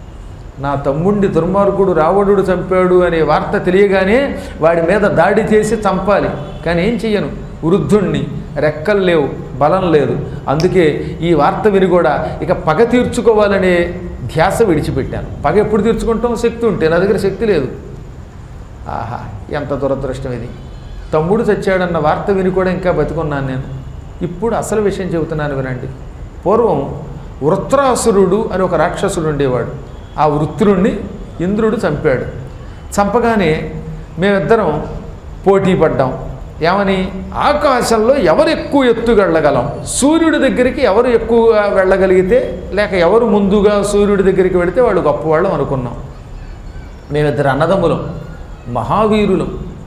నా తమ్ముండి దుర్మార్గుడు రావణుడు చంపాడు అనే వార్త తెలియగానే వాడి మీద దాడి చేసి చంపాలి కానీ ఏం చెయ్యను వృద్ధుణ్ణి రెక్కలు లేవు బలం లేదు అందుకే ఈ వార్త విని కూడా ఇక పగ తీర్చుకోవాలనే ధ్యాస విడిచిపెట్టాను పగ ఎప్పుడు తీర్చుకుంటాం శక్తి ఉంటే నా దగ్గర శక్తి లేదు ఆహా ఎంత దురదృష్టం ఇది తమ్ముడు చచ్చాడన్న వార్త విని కూడా ఇంకా బతికున్నాను నేను ఇప్పుడు అసలు విషయం చెబుతున్నాను వినండి పూర్వం వృత్రాసురుడు అని ఒక రాక్షసుడు ఉండేవాడు ఆ వృత్రుణ్ణి ఇంద్రుడు చంపాడు చంపగానే మేమిద్దరం పోటీ పడ్డాం ఏమని ఆకాశంలో ఎవరు ఎక్కువ ఎత్తుగెళ్ళగలం సూర్యుడి దగ్గరికి ఎవరు ఎక్కువగా వెళ్ళగలిగితే లేక ఎవరు ముందుగా సూర్యుడి దగ్గరికి వెళితే వాళ్ళు గొప్పవాళ్ళం అనుకున్నాం మేమిద్దరు అన్నదమ్ములం మహావీరులం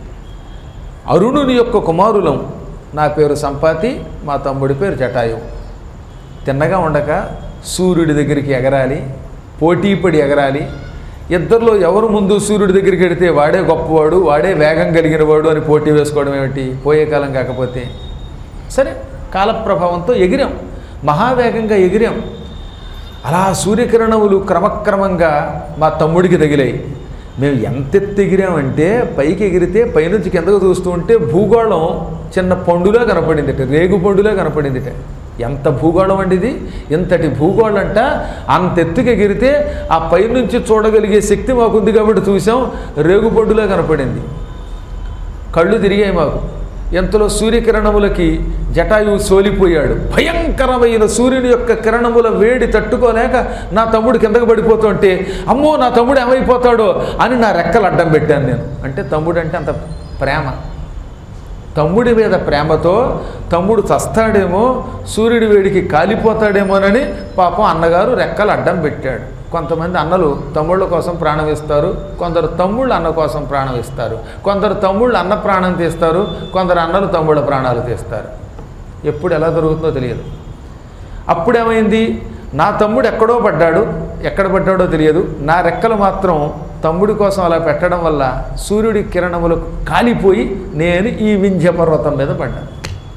అరుణుని యొక్క కుమారులం నా పేరు సంపాతి మా తమ్ముడి పేరు జటాయు తిన్నగా ఉండక సూర్యుడి దగ్గరికి ఎగరాలి పోటీపడి ఎగరాలి ఇద్దరిలో ఎవరు ముందు సూర్యుడి దగ్గరికి వెడితే వాడే గొప్పవాడు వాడే వేగం కలిగిన వాడు అని పోటీ వేసుకోవడం ఏమిటి పోయే కాలం కాకపోతే సరే కాలప్రభావంతో ఎగిరాం మహావేగంగా ఎగిరాం అలా సూర్యకిరణములు క్రమక్రమంగా మా తమ్ముడికి తగిలాయి మేము ఎంత ఎత్తు ఎగిరామంటే పైకి ఎగిరితే పైనుంచి కిందకు చూస్తూ ఉంటే భూగోళం చిన్న పండులా కనపడిందిట రేగు పండులా కనపడిందిట ఎంత భూగోళం అండి ఇది ఇంతటి భూగోళం అంట అంత ఎత్తుకి ఎగిరితే ఆ పైనుంచి చూడగలిగే శక్తి మాకుంది కాబట్టి చూసాం రేగు పండులా కనపడింది కళ్ళు తిరిగాయి మాకు ఎంతలో సూర్యకిరణములకి జటాయువు సోలిపోయాడు భయంకరమైన సూర్యుని యొక్క కిరణముల వేడి తట్టుకోలేక నా తమ్ముడు కిందకు పడిపోతుంటే అమ్మో నా తమ్ముడు ఏమైపోతాడో అని నా రెక్కలు అడ్డం పెట్టాను నేను అంటే తమ్ముడు అంటే అంత ప్రేమ తమ్ముడి మీద ప్రేమతో తమ్ముడు చస్తాడేమో సూర్యుడి వేడికి కాలిపోతాడేమోనని పాపం అన్నగారు రెక్కలు అడ్డం పెట్టాడు కొంతమంది అన్నలు తమ్ముళ్ళ కోసం ప్రాణం ఇస్తారు కొందరు తమ్ముళ్ళు అన్న కోసం ప్రాణం ఇస్తారు కొందరు తమ్ముళ్ళు అన్న ప్రాణం తీస్తారు కొందరు అన్నలు తమ్ముళ్ళ ప్రాణాలు తీస్తారు ఎప్పుడు ఎలా జరుగుతుందో తెలియదు అప్పుడేమైంది నా తమ్ముడు ఎక్కడో పడ్డాడు ఎక్కడ పడ్డాడో తెలియదు నా రెక్కలు మాత్రం తమ్ముడి కోసం అలా పెట్టడం వల్ల సూర్యుడి కిరణములకు కాలిపోయి నేను ఈ వింధ్య పర్వతం మీద పడ్డాను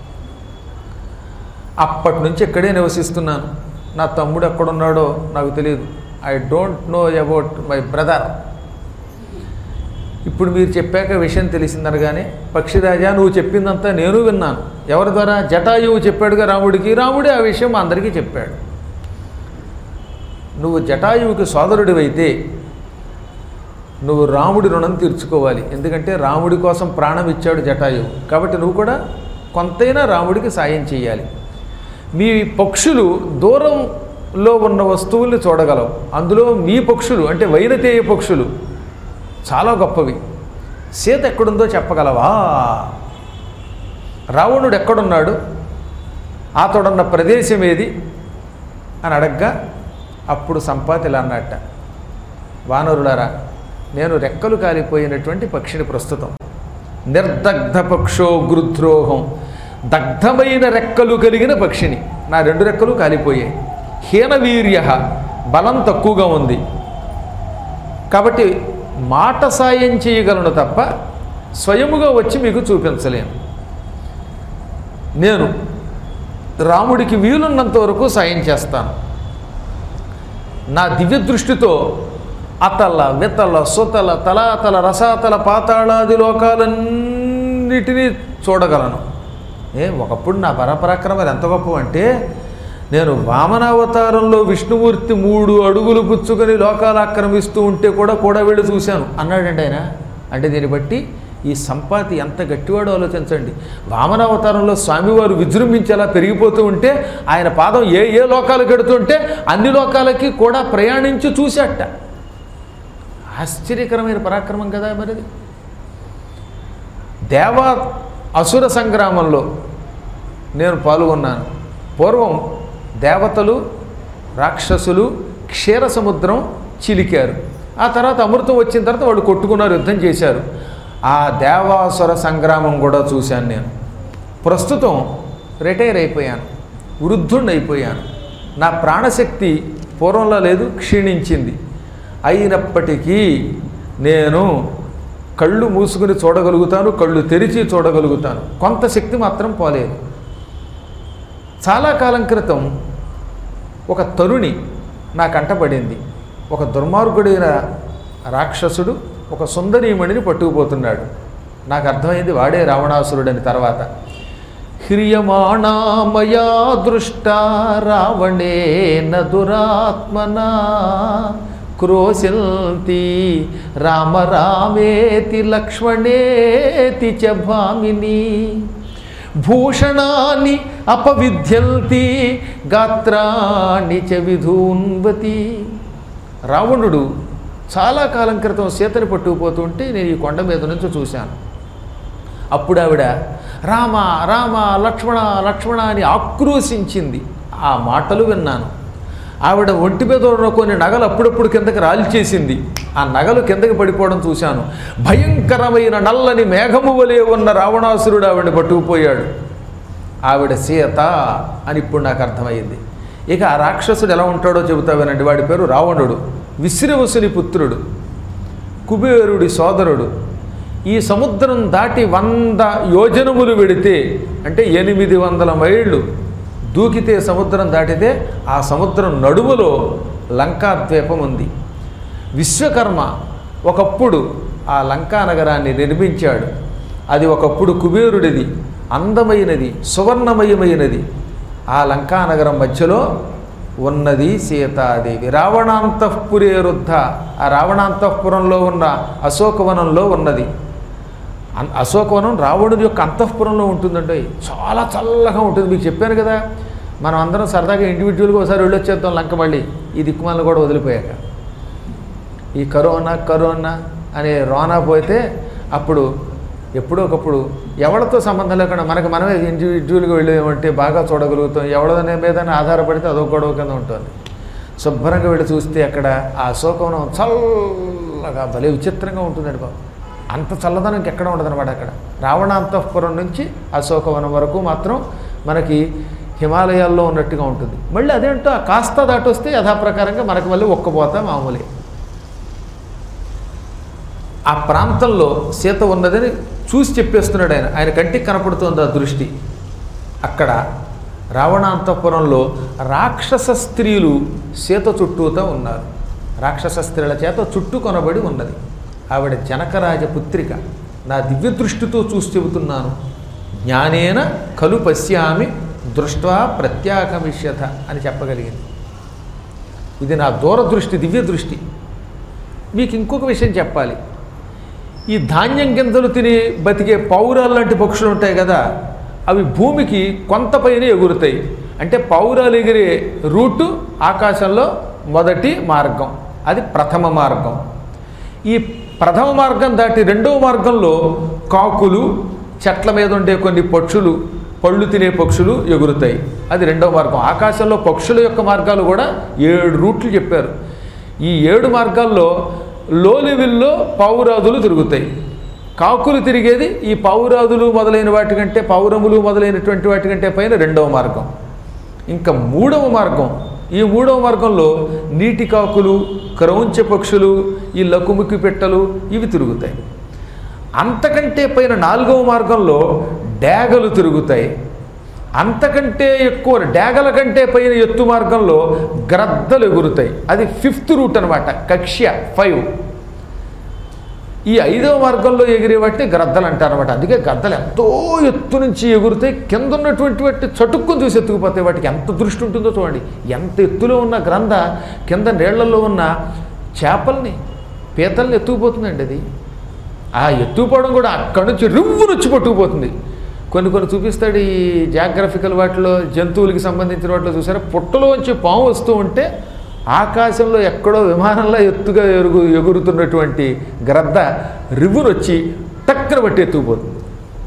అప్పటి నుంచి ఇక్కడే నివసిస్తున్నాను నా తమ్ముడు ఎక్కడున్నాడో నాకు తెలియదు I don't know about my brother ఇప్పుడు మీరు చెప్పాక విషయం తెలిసిందనగానే పక్షిరాజా నువ్వు చెప్పిందంతా నేను విన్నాను ఎవరి ద్వారా జటాయువు చెప్పాడుగా రాముడికి రాముడే ఆ విషయం మా అందరికీ చెప్పాడు నువ్వు జటాయువుకి సోదరుడివైతే నువ్వు రాముడి రుణం తీర్చుకోవాలి ఎందుకంటే రాముడి కోసం ప్రాణం ఇచ్చాడు జటాయువు కాబట్టి నువ్వు కూడా కొంతైనా రాముడికి సాయం చేయాలి మీ పక్షులు దూరంలో ఉన్న వస్తువుల్ని చూడగలవు అందులో మీ పక్షులు అంటే వైనతేయ పక్షులు చాలా గొప్పవి సీత ఎక్కడుందో చెప్పగలవా రావణుడు ఎక్కడున్నాడు అతడున్న ప్రదేశం ఏది అని అడగ్గా అప్పుడు సంపాతి ఇలా అన్నట్ట వానరులారా నేను రెక్కలు కాలిపోయినటువంటి పక్షిని ప్రస్తుతం నిర్దగ్ధ పక్షో గృద్రోహం దగ్ధమైన రెక్కలు కలిగిన పక్షిని నా రెండు రెక్కలు కాలిపోయాయి హీనవీర్య బలం తక్కువగా ఉంది కాబట్టి మాట సాయం చేయగలను తప్ప స్వయముగా వచ్చి మీకు చూపించలేను నేను రాముడికి వీలున్నంత వరకు సాయం చేస్తాను నా దివ్య దృష్టితో అతల వితల సుతల తలాతల రసాతల పాతాళాది లోకాలన్నిటినీ చూడగలను ఏ ఒకప్పుడు నా పరపరాక్రమాలు ఎంత గొప్ప అంటే నేను వామనావతారంలో విష్ణుమూర్తి మూడు అడుగులు పుచ్చుకొని లోకాలు ఆక్రమిస్తూ ఉంటే కూడా కూడా వెళ్ళి చూశాను అన్నాడండి ఆయన అంటే దీన్ని బట్టి ఈ సంపాతి ఎంత గట్టివాడో ఆలోచించండి వామనావతారంలో స్వామివారు విజృంభించేలా పెరిగిపోతూ ఉంటే ఆయన పాదం ఏ ఏ లోకాలకు ఎడుతుంటే అన్ని లోకాలకి కూడా ప్రయాణించి చూశాట ఆశ్చర్యకరమైన పరాక్రమం కదా మరిది దేవా అసుర సంగ్రామంలో నేను పాల్గొన్నాను పూర్వం దేవతలు రాక్షసులు క్షీర సముద్రం చిలికారు ఆ తర్వాత అమృతం వచ్చిన తర్వాత వాళ్ళు కొట్టుకున్నారు యుద్ధం చేశారు ఆ దేవాసుర సంగ్రామం కూడా చూశాను నేను ప్రస్తుతం రిటైర్ అయిపోయాను వృద్ధుణ్ణి అయిపోయాను నా ప్రాణశక్తి పూర్వంలో లేదు క్షీణించింది అయినప్పటికీ నేను కళ్ళు మూసుకుని చూడగలుగుతాను కళ్ళు తెరిచి చూడగలుగుతాను కొంత శక్తి మాత్రం పోలేదు చాలా కాలం క్రితం ఒక తరుణి నా కంటపడింది ఒక దుర్మార్గుడైన రాక్షసుడు ఒక సుందరీమణిని పట్టుకుపోతున్నాడు నాకు అర్థమైంది వాడే రావణాసురుడని తర్వాత హ్రియమాణామయా దృష్ట రావణేన దురాత్మనా క్రోశంతి రామ రామేతి లక్ష్మణేతి చ భామిని భూషణాన్ని అపవిధ్యంతి గాత్రాన్ని చ విధూన్వతి రావణుడు చాలా కాలం క్రితం సీతని పట్టుకుపోతుంటే నేను ఈ కొండ మీద నుంచి చూశాను అప్పుడు ఆవిడ రామ రామ లక్ష్మణ లక్ష్మణ అని ఆక్రోశించింది ఆ మాటలు విన్నాను ఆవిడ ఒంటి మీద ఉన్న కొన్ని నగలు అప్పుడప్పుడు కిందకి రాల్చేసింది ఆ నగలు కిందకి పడిపోవడం చూశాను భయంకరమైన నల్లని మేఘము వలె ఉన్న రావణాసురుడు ఆవిడని పట్టుకుపోయాడు ఆవిడ సీత అని ఇప్పుడు నాకు అర్థమైంది ఇక ఆ రాక్షసుడు ఎలా ఉంటాడో చెబుతావేనండి వాడి పేరు రావణుడు విశ్రవసుని పుత్రుడు కుబేరుడి సోదరుడు ఈ సముద్రం దాటి వంద యోజనములు వెడితే అంటే ఎనిమిది వందల మైళ్ళు దూకితే సముద్రం దాటితే ఆ సముద్రం నడుములో లంకా ద్వీపం ఉంది విశ్వకర్మ ఒకప్పుడు ఆ లంకా నగరాన్ని నిర్మించాడు అది ఒకప్పుడు కుబేరుడిది అందమైనది సువర్ణమయమైనది ఆ లంకా నగరం మధ్యలో ఉన్నది సీతాదేవి రావణాంతఃపురే రుద్ధ ఆ రావణాంతఃపురంలో ఉన్న అశోకవనంలో ఉన్నది అన్- అశోకవనం రావణుడి యొక్క అంతఃపురంలో ఉంటుందండి చాలా చల్లగా ఉంటుంది మీకు చెప్పాను కదా మనం అందరం సరదాగా ఇండివిజువల్గా ఒకసారి వెళ్ళొచ్చేద్దాం లంక మళ్ళీ ఈ దిక్కుమాలను కూడా వదిలిపోయాక ఈ కరోనా కరోనా అనే రోనా పోతే అప్పుడు ఎప్పుడో ఒకప్పుడు ఎవరితో సంబంధం లేకుండా మనకు మనమే ఇండివిజువల్గా వెళ్ళేమంటే బాగా చూడగలుగుతాం ఎవడనే మీద ఆధారపడితే అదొక గొడవ కింద ఉంటుంది శుభ్రంగా వెళ్ళి చూస్తే అక్కడ ఆ అశోకవనం చల్లగా భలే విచిత్రంగా ఉంటుందండి బాబు అంత చల్లదనం ఇంకెక్కడ ఉండదన్నమాట అక్కడ రావణాంతఃపురం నుంచి అశోకవనం వరకు మాత్రం మనకి హిమాలయాల్లో ఉన్నట్టుగా ఉంటుంది మళ్ళీ అదేంటో ఆ కాస్త దాటొస్తే యథాప్రకారంగా మనకి మళ్ళీ ఒక్కపోతా మామూలే ఆ ప్రాంతంలో సీత ఉన్నదని చూసి చెప్పేస్తున్నాడు ఆయన ఆయన కంటికి కనపడుతుంది ఆ దృష్టి అక్కడ రావణాంతపురంలో రాక్షస స్త్రీలు సీత చుట్టూతో ఉన్నారు రాక్షస స్త్రీల చేత చుట్టూ కొనబడి ఉన్నది ఆవిడ జనకరాజ పుత్రిక నా దివ్య దృష్టితో చూసి చెబుతున్నాను జ్ఞానేన కలు పశ్యామి దృష్ట్వా ప్రత్యాగమిష్యత అని చెప్పగలిగింది ఇది నా దూరదృష్టి దివ్య దృష్టి మీకు ఇంకొక విషయం చెప్పాలి ఈ ధాన్యం గింజలు తిని బతికే పౌరాలు లాంటి పక్షులు ఉంటాయి కదా అవి భూమికి కొంత పైన ఎగురుతాయి అంటే పౌరాలు ఎగిరే రూటు ఆకాశంలో మొదటి మార్గం అది ప్రథమ మార్గం ఈ ప్రథమ మార్గం దాటి రెండవ మార్గంలో కాకులు చెట్ల మీద ఉండే కొన్ని పక్షులు పళ్ళు తినే పక్షులు ఎగురుతాయి అది రెండవ మార్గం ఆకాశంలో పక్షుల యొక్క మార్గాలు కూడా ఏడు రూట్లు చెప్పారు ఈ ఏడు మార్గాల్లో లో లెవెల్లో పావురాదులు తిరుగుతాయి కాకులు తిరిగేది ఈ పావురాదులు మొదలైన వాటికంటే పావురములు మొదలైనటువంటి వాటికంటే పైన రెండవ మార్గం ఇంకా మూడవ మార్గం ఈ మూడవ మార్గంలో నీటి కాకులు క్రౌంచ పక్షులు ఈ లకుముకి పెట్టలు ఇవి తిరుగుతాయి అంతకంటే పైన నాలుగవ మార్గంలో డేగలు తిరుగుతాయి అంతకంటే ఎక్కువ డేగల కంటే పైన ఎత్తు మార్గంలో గ్రద్దలు ఎగురుతాయి అది ఫిఫ్త్ రూట్ అనమాట కక్ష్య ఫైవ్ ఈ ఐదవ మార్గంలో ఎగిరే వాటిని గ్రద్దలు అంటారు అనమాట అందుకే గద్దలు ఎంతో ఎత్తు నుంచి ఎగురుతాయి కింద ఉన్నటువంటి వాటి చటుక్కుని చూసి ఎత్తుకుపోతాయి వాటికి ఎంత దృష్టి ఉంటుందో చూడండి ఎంత ఎత్తులో ఉన్న గ్రంథ కింద నీళ్లలో ఉన్న చేపల్ని పీతల్ని ఎత్తుకుపోతుందండి అది ఆ ఎత్తుకుపోవడం కూడా అక్కడి నుంచి రివ్వును వచ్చి పట్టుకుపోతుంది కొన్ని కొన్ని చూపిస్తాడు ఈ జాగ్రఫికల్ వాటిలో జంతువులకి సంబంధించిన వాటిలో చూసారా పుట్టలోంచి పాము వస్తూ ఉంటే ఆకాశంలో ఎక్కడో విమానంలో ఎత్తుగా ఎరుగు ఎగురుతున్నటువంటి గ్రద్ద రివ్వును వచ్చి టక్కన బట్టి ఎత్తుకుపోతుంది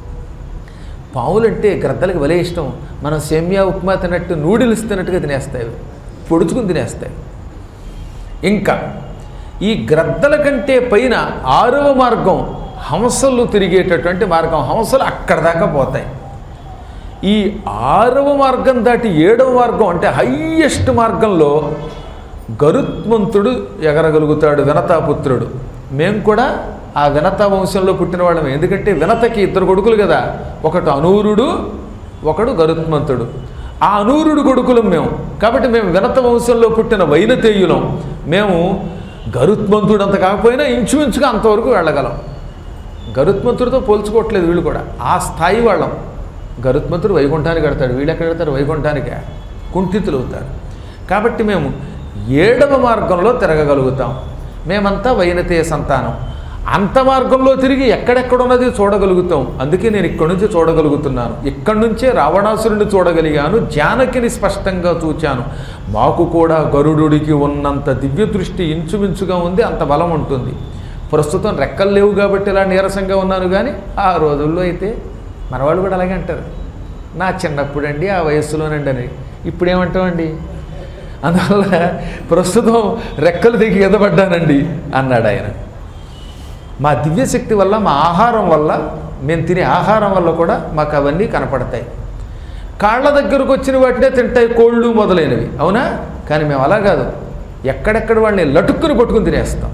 పావులంటే గ్రద్దలకు భలే ఇష్టం మనం సేమియా ఉప్మా తిన్నట్టు నూడిల్స్ తిన్నట్టుగా తినేస్తాయి అవి. పొడుచుకుని తినేస్తాయి ఇంకా ఈ గ్రద్దల కంటే పైన ఆరవ మార్గం హంసలు తిరిగేటటువంటి మార్గం హంసలు అక్కడ దాకా పోతాయి ఈ ఆరవ మార్గం దాటి ఏడవ మార్గం అంటే హయ్యెస్ట్ మార్గంలో గరుత్మంతుడు ఎగరగలుగుతాడు వినతాపుత్రుడు మేము కూడా ఆ వినత వంశంలో పుట్టిన వాళ్ళమే ఎందుకంటే వినతకి ఇద్దరు కొడుకులు కదా ఒకటి అనూరుడు ఒకడు గరుత్మంతుడు ఆ అనూరుడు కొడుకులం మేము కాబట్టి మేము వినత వంశంలో పుట్టిన వైనతేయులం మేము గరుత్మంతుడు అంత కాకపోయినా ఇంచుమించుగా అంతవరకు వెళ్ళగలం గరుత్మంతుడితో పోల్చుకోవట్లేదు వీళ్ళు కూడా ఆ స్థాయి వాళ్ళం గరుత్మంతుడు వైకుంఠానికి కడతాడు వీళ్ళు ఎక్కడ కడతారు వైకుంఠానికే కుంఠితులు అవుతారు కాబట్టి మేము ఏడవ మార్గంలో తిరగగలుగుతాం మేమంతా వైనతేయ సంతానం అంత మార్గంలో తిరిగి ఎక్కడెక్కడున్నది చూడగలుగుతాం అందుకే నేను ఇక్కడి నుంచి చూడగలుగుతున్నాను ఇక్కడి నుంచే రావణాసురుని చూడగలిగాను జానకిని స్పష్టంగా చూచాను మాకు కూడా గరుడుడికి ఉన్నంత దివ్య దృష్టి ఇంచుమించుగా ఉంది అంత బలం ఉంటుంది ప్రస్తుతం రెక్కలు లేవు కాబట్టి ఇలా నీరసంగా ఉన్నాను కానీ ఆ రోజుల్లో అయితే మనవాళ్ళు కూడా అలాగే అంటారు నా చిన్నప్పుడండి ఆ వయస్సులోనండి అని ఇప్పుడు ఏమంటామండి అందువల్ల ప్రస్తుతం రెక్కలు దిగి ఎదబడ్డానండి అన్నాడు ఆయన మా దివ్యశక్తి వల్ల మా ఆహారం వల్ల మేము తినే ఆహారం వల్ల కూడా మాకు అవన్నీ కనపడతాయి కాళ్ళ దగ్గరకు వచ్చిన వాటినే తింటాయి కోళ్ళు మొదలైనవి అవునా కానీ మేము అలా కాదు ఎక్కడెక్కడ వాళ్ళని లటుక్కుని పట్టుకుని తినేస్తాం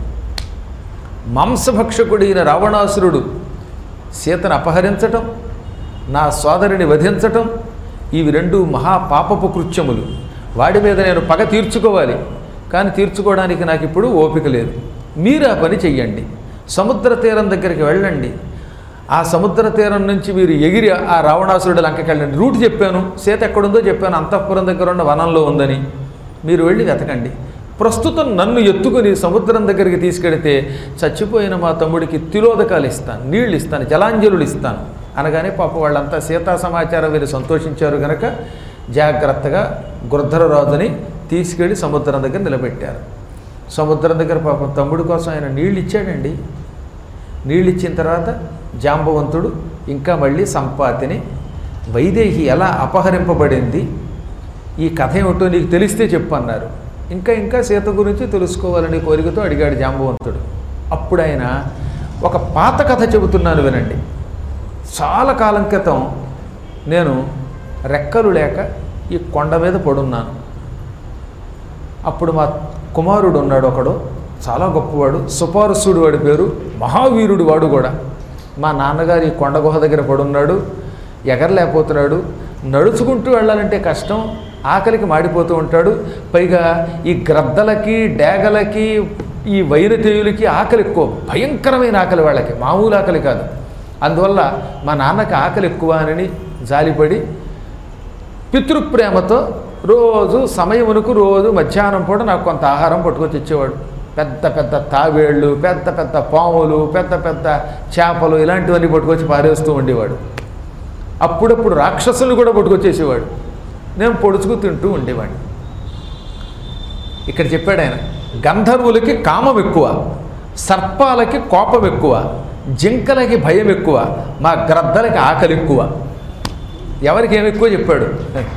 మాంసభక్షకుడైన రావణాసురుడు సీతను అపహరించటం నా సోదరిని వధించటం ఇవి రెండు మహాపాపపు కృత్యములు వాడి మీద నేను పగ తీర్చుకోవాలి కానీ తీర్చుకోవడానికి నాకు ఇప్పుడు ఓపిక లేదు మీరు ఆ పని చెయ్యండి సముద్ర తీరం దగ్గరికి వెళ్ళండి ఆ సముద్ర తీరం నుంచి మీరు ఎగిరి ఆ రావణాసురుడి లంకకి వెళ్ళండి రూట్ చెప్పాను సీత ఎక్కడుందో చెప్పాను అంతఃపురం దగ్గర ఉన్న వనంలో ఉందని మీరు వెళ్ళి వెతకండి ప్రస్తుతం నన్ను ఎత్తుకుని సముద్రం దగ్గరికి తీసుకెడితే చచ్చిపోయిన మా తమ్ముడికి తిలోదకాలు ఇస్తాను నీళ్ళు ఇస్తాను జలాంజలులు ఇస్తాను అనగానే పాప వాళ్ళంతా సీతా సమాచారం వీరు సంతోషించారు గనక జాగ్రత్తగా గుర్ధరరాజుని తీసుకెళ్ళి సముద్రం దగ్గర నిలబెట్టారు సముద్రం దగ్గర పాపం తమ్ముడి కోసం ఆయన నీళ్ళు ఇచ్చాడండి నీళ్ళు ఇచ్చిన తర్వాత జాంబవంతుడు ఇంకా మళ్ళీ సంపాతిని వైదేహి ఎలా అపహరింపబడింది ఈ కథ ఏమిటో నీకు తెలిస్తే చెప్పు అన్నారు ఇంకా ఇంకా సీత గురించి తెలుసుకోవాలని కోరికతో అడిగాడు జాంబవంతుడు అప్పుడు ఆయన ఒక పాత కథ చెబుతున్నాను వినండి చాలా కాలం క్రితం నేను రెక్కలు లేక ఈ కొండ మీద పడున్నాను అప్పుడు మా కుమారుడు ఉన్నాడు ఒకడు చాలా గొప్పవాడు సుపారసుడు వాడి పేరు మహావీరుడు వాడు కూడా మా నాన్నగారు ఈ కొండ గుహ దగ్గర పడున్నాడు ఎగరలేకపోతున్నాడు నడుచుకుంటూ వెళ్ళాలంటే కష్టం ఆకలికి మాడిపోతూ ఉంటాడు పైగా ఈ గ్రద్దలకి డేగలకి ఈ వైరతేయులకి ఆకలి ఎక్కువ భయంకరమైన ఆకలి వాళ్ళకి మామూలు ఆకలి కాదు అందువల్ల మా నాన్నకి ఆకలి ఎక్కువ అని జాలిపడి పితృప్రేమతో రోజు సమయమునకు రోజు మధ్యాహ్నం పూట నాకు కొంత ఆహారం పట్టుకొచ్చి ఇచ్చేవాడు పెద్ద పెద్ద తాబేళ్ళు పెద్ద పెద్ద పాములు పెద్ద పెద్ద చేపలు ఇలాంటివన్నీ పట్టుకొచ్చి పారేస్తూ ఉండేవాడు అప్పుడప్పుడు రాక్షసులు కూడా పట్టుకొచ్చేసేవాడు నేను పొడుచుకు తింటూ ఉండేవాడిని ఇక్కడ చెప్పాడు ఆయన గంధర్వులకి కామం ఎక్కువ సర్పాలకి కోపం ఎక్కువ జింకలకి భయం ఎక్కువ మా గ్రద్దలకి ఆకలి ఎక్కువ ఎవరికి ఏమి ఎక్కువ చెప్పాడు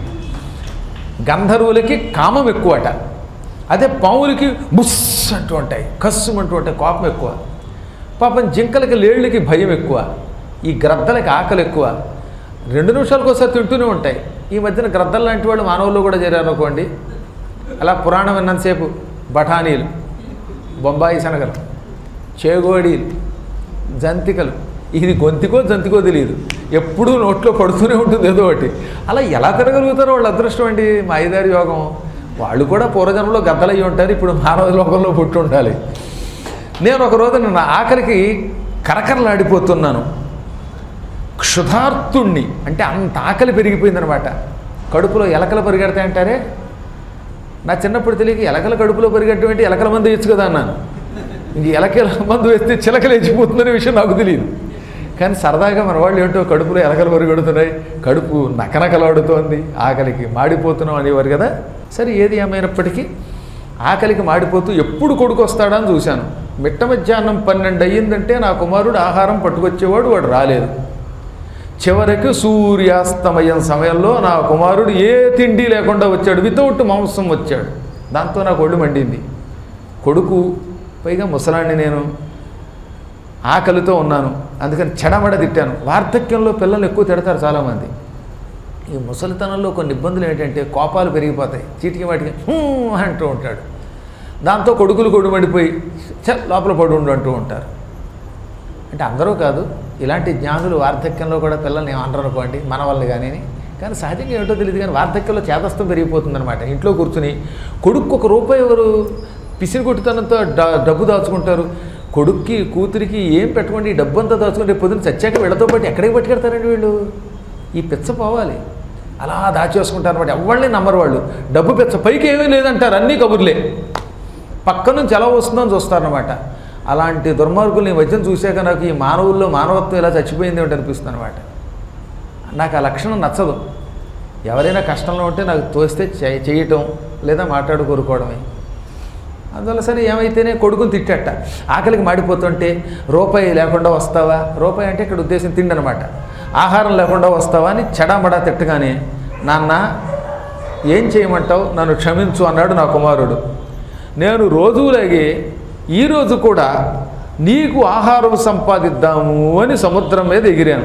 గంధర్వులకి కామం ఎక్కువట అదే పావులకి బుస్ అంటూ ఉంటాయి కస్సు అంటూ ఉంటాయి కోపం ఎక్కువ పాపం జింకలకి లేళ్ళకి భయం ఎక్కువ ఈ గ్రద్దలకి ఆకలి ఎక్కువ రెండు నిమిషాలకు ఒకసారి తింటూనే ఉంటాయి ఈ మధ్యన గ్రద్దలు లాంటి వాళ్ళు మానవుల్లో కూడా చేరారు అనుకోండి అలా పురాణం విన్నంతసేపు బఠానీలు బొంబాయి శనగలు చేగోడీలు జంతికలు ఇది గొంతికో జంతికో తెలియదు ఎప్పుడూ నోట్లో పడుతూనే ఉంటుంది ఏదో ఒకటి అలా ఎలా తిరగలుగుతారో వాళ్ళు అదృష్టం అండి మాయిదారి యోగం వాళ్ళు కూడా పూర్వజన్మలో గద్దలయ్యి ఉంటారు ఇప్పుడు మానవ లోకంలో పుట్టి ఉండాలి నేను ఒక రోజు నా ఆఖరికి కరకరలాడిపోతున్నాను క్షుధార్తుణ్ణి అంటే అంత ఆకలి పెరిగిపోయిందనమాట కడుపులో ఎలకలు పరిగెడతాయంటారే నా చిన్నప్పుడు తెలియక ఎలకల కడుపులో పరిగెట్టడం ఏంటి ఎలకల మందు వేయచ్చు కదా అన్నాను ఇంక ఎలకల మందు వేస్తే చిలకలు వేసిపోతుందనే విషయం నాకు తెలియదు కానీ సరదాగా మన వాళ్ళు ఏంటో కడుపులో ఎలకలు పరిగెడుతున్నాయి కడుపు నకనకలాడుతోంది ఆకలికి మాడిపోతున్నాం అనేవారు కదా సరే ఏది ఏమైనప్పటికీ ఆకలికి మాడిపోతూ ఎప్పుడు కొడుకు వస్తాడా అని చూశాను మిట్ట మధ్యాహ్నం పన్నెండు అయ్యిందంటే నా కుమారుడు ఆహారం పట్టుకొచ్చేవాడు వాడు రాలేదు చివరికి సూర్యాస్తమయం సమయంలో నా కుమారుడు ఏ తిండి లేకుండా వచ్చాడు వితౌట్ మాంసం వచ్చాడు దాంతో నాకు ఒళ్ళు మండింది కొడుకు పైగా ముసలాన్ని నేను ఆకలితో ఉన్నాను అందుకని చెడమడ తిట్టాను వార్ధక్యంలో పిల్లలు ఎక్కువ తిడతారు చాలామంది ఈ ముసలితనంలో కొన్ని ఇబ్బందులు ఏంటంటే కోపాలు పెరిగిపోతాయి చీటికి వాటికి "హూ" అంటూ ఉంటాడు దాంతో కొడుకులు కొడుమడిపోయి చ లోపల పడి ఉండు అంటూ ఉంటారు అంటే అందరూ కాదు ఇలాంటి జ్ఞానులు వార్ధక్యంలో కూడా పిల్లల్ని ఏమనరు అనుకోండి మన వల్ల కానీ కానీ సహజంగా ఏమిటో తెలియదు కానీ వార్ధక్యంలో చేతస్థం పెరిగిపోతుందన్నమాట ఇంట్లో కూర్చుని కొడుకు ఒక రూపాయి ఎవరు పిసిరి కొట్టుతనంతో డ- డబ్బు దాచుకుంటారు కొడుక్కి కూతురికి ఏం పెట్టకుండా ఈ డబ్బు అంతా దాచుకుంటే పొద్దున్న చచ్చాక వీళ్ళతో పాటు ఎక్కడికి పట్టుకెడతారండి వీళ్ళు ఈ పిచ్చ పోవాలి అలా దాచేసుకుంటారు అనమాట ఎవరిని నమ్మరు వాళ్ళు డబ్బు పిచ్చ పైకి ఏమీ లేదంటారు అన్నీ కబుర్లే పక్క నుంచి ఎలా వస్తుందని చూస్తారనమాట అలాంటి దుర్మార్గుల్ని ఈ మధ్యన చూశాక నాకు ఈ మానవుల్లో మానవత్వం ఇలా చచ్చిపోయింది ఏంటి అనిపిస్తుంది అనమాట నాకు ఆ లక్షణం నచ్చదు ఎవరైనా కష్టంలో ఉంటే నాకు తోస్తే చేయ- చేయటం లేదా మాట్లాడు కోరుకోవడమే అందువల్ల సరే ఏమైతేనే కొడుకుని తిట్టట ఆకలికి మాడిపోతుంటే రూపాయి లేకుండా వస్తావా రూపాయి అంటే ఇక్కడ ఉద్దేశం తిండి అనమాట ఆహారం లేకుండా వస్తావా అని చెడామడా తిట్టగానే నాన్న ఏం చేయమంటావు నన్ను క్షమించు అన్నాడు నా కుమారుడు నేను రోజులాగే ఈరోజు కూడా నీకు ఆహారం సంపాదిద్దాము అని సముద్రం మీద ఎగిరాను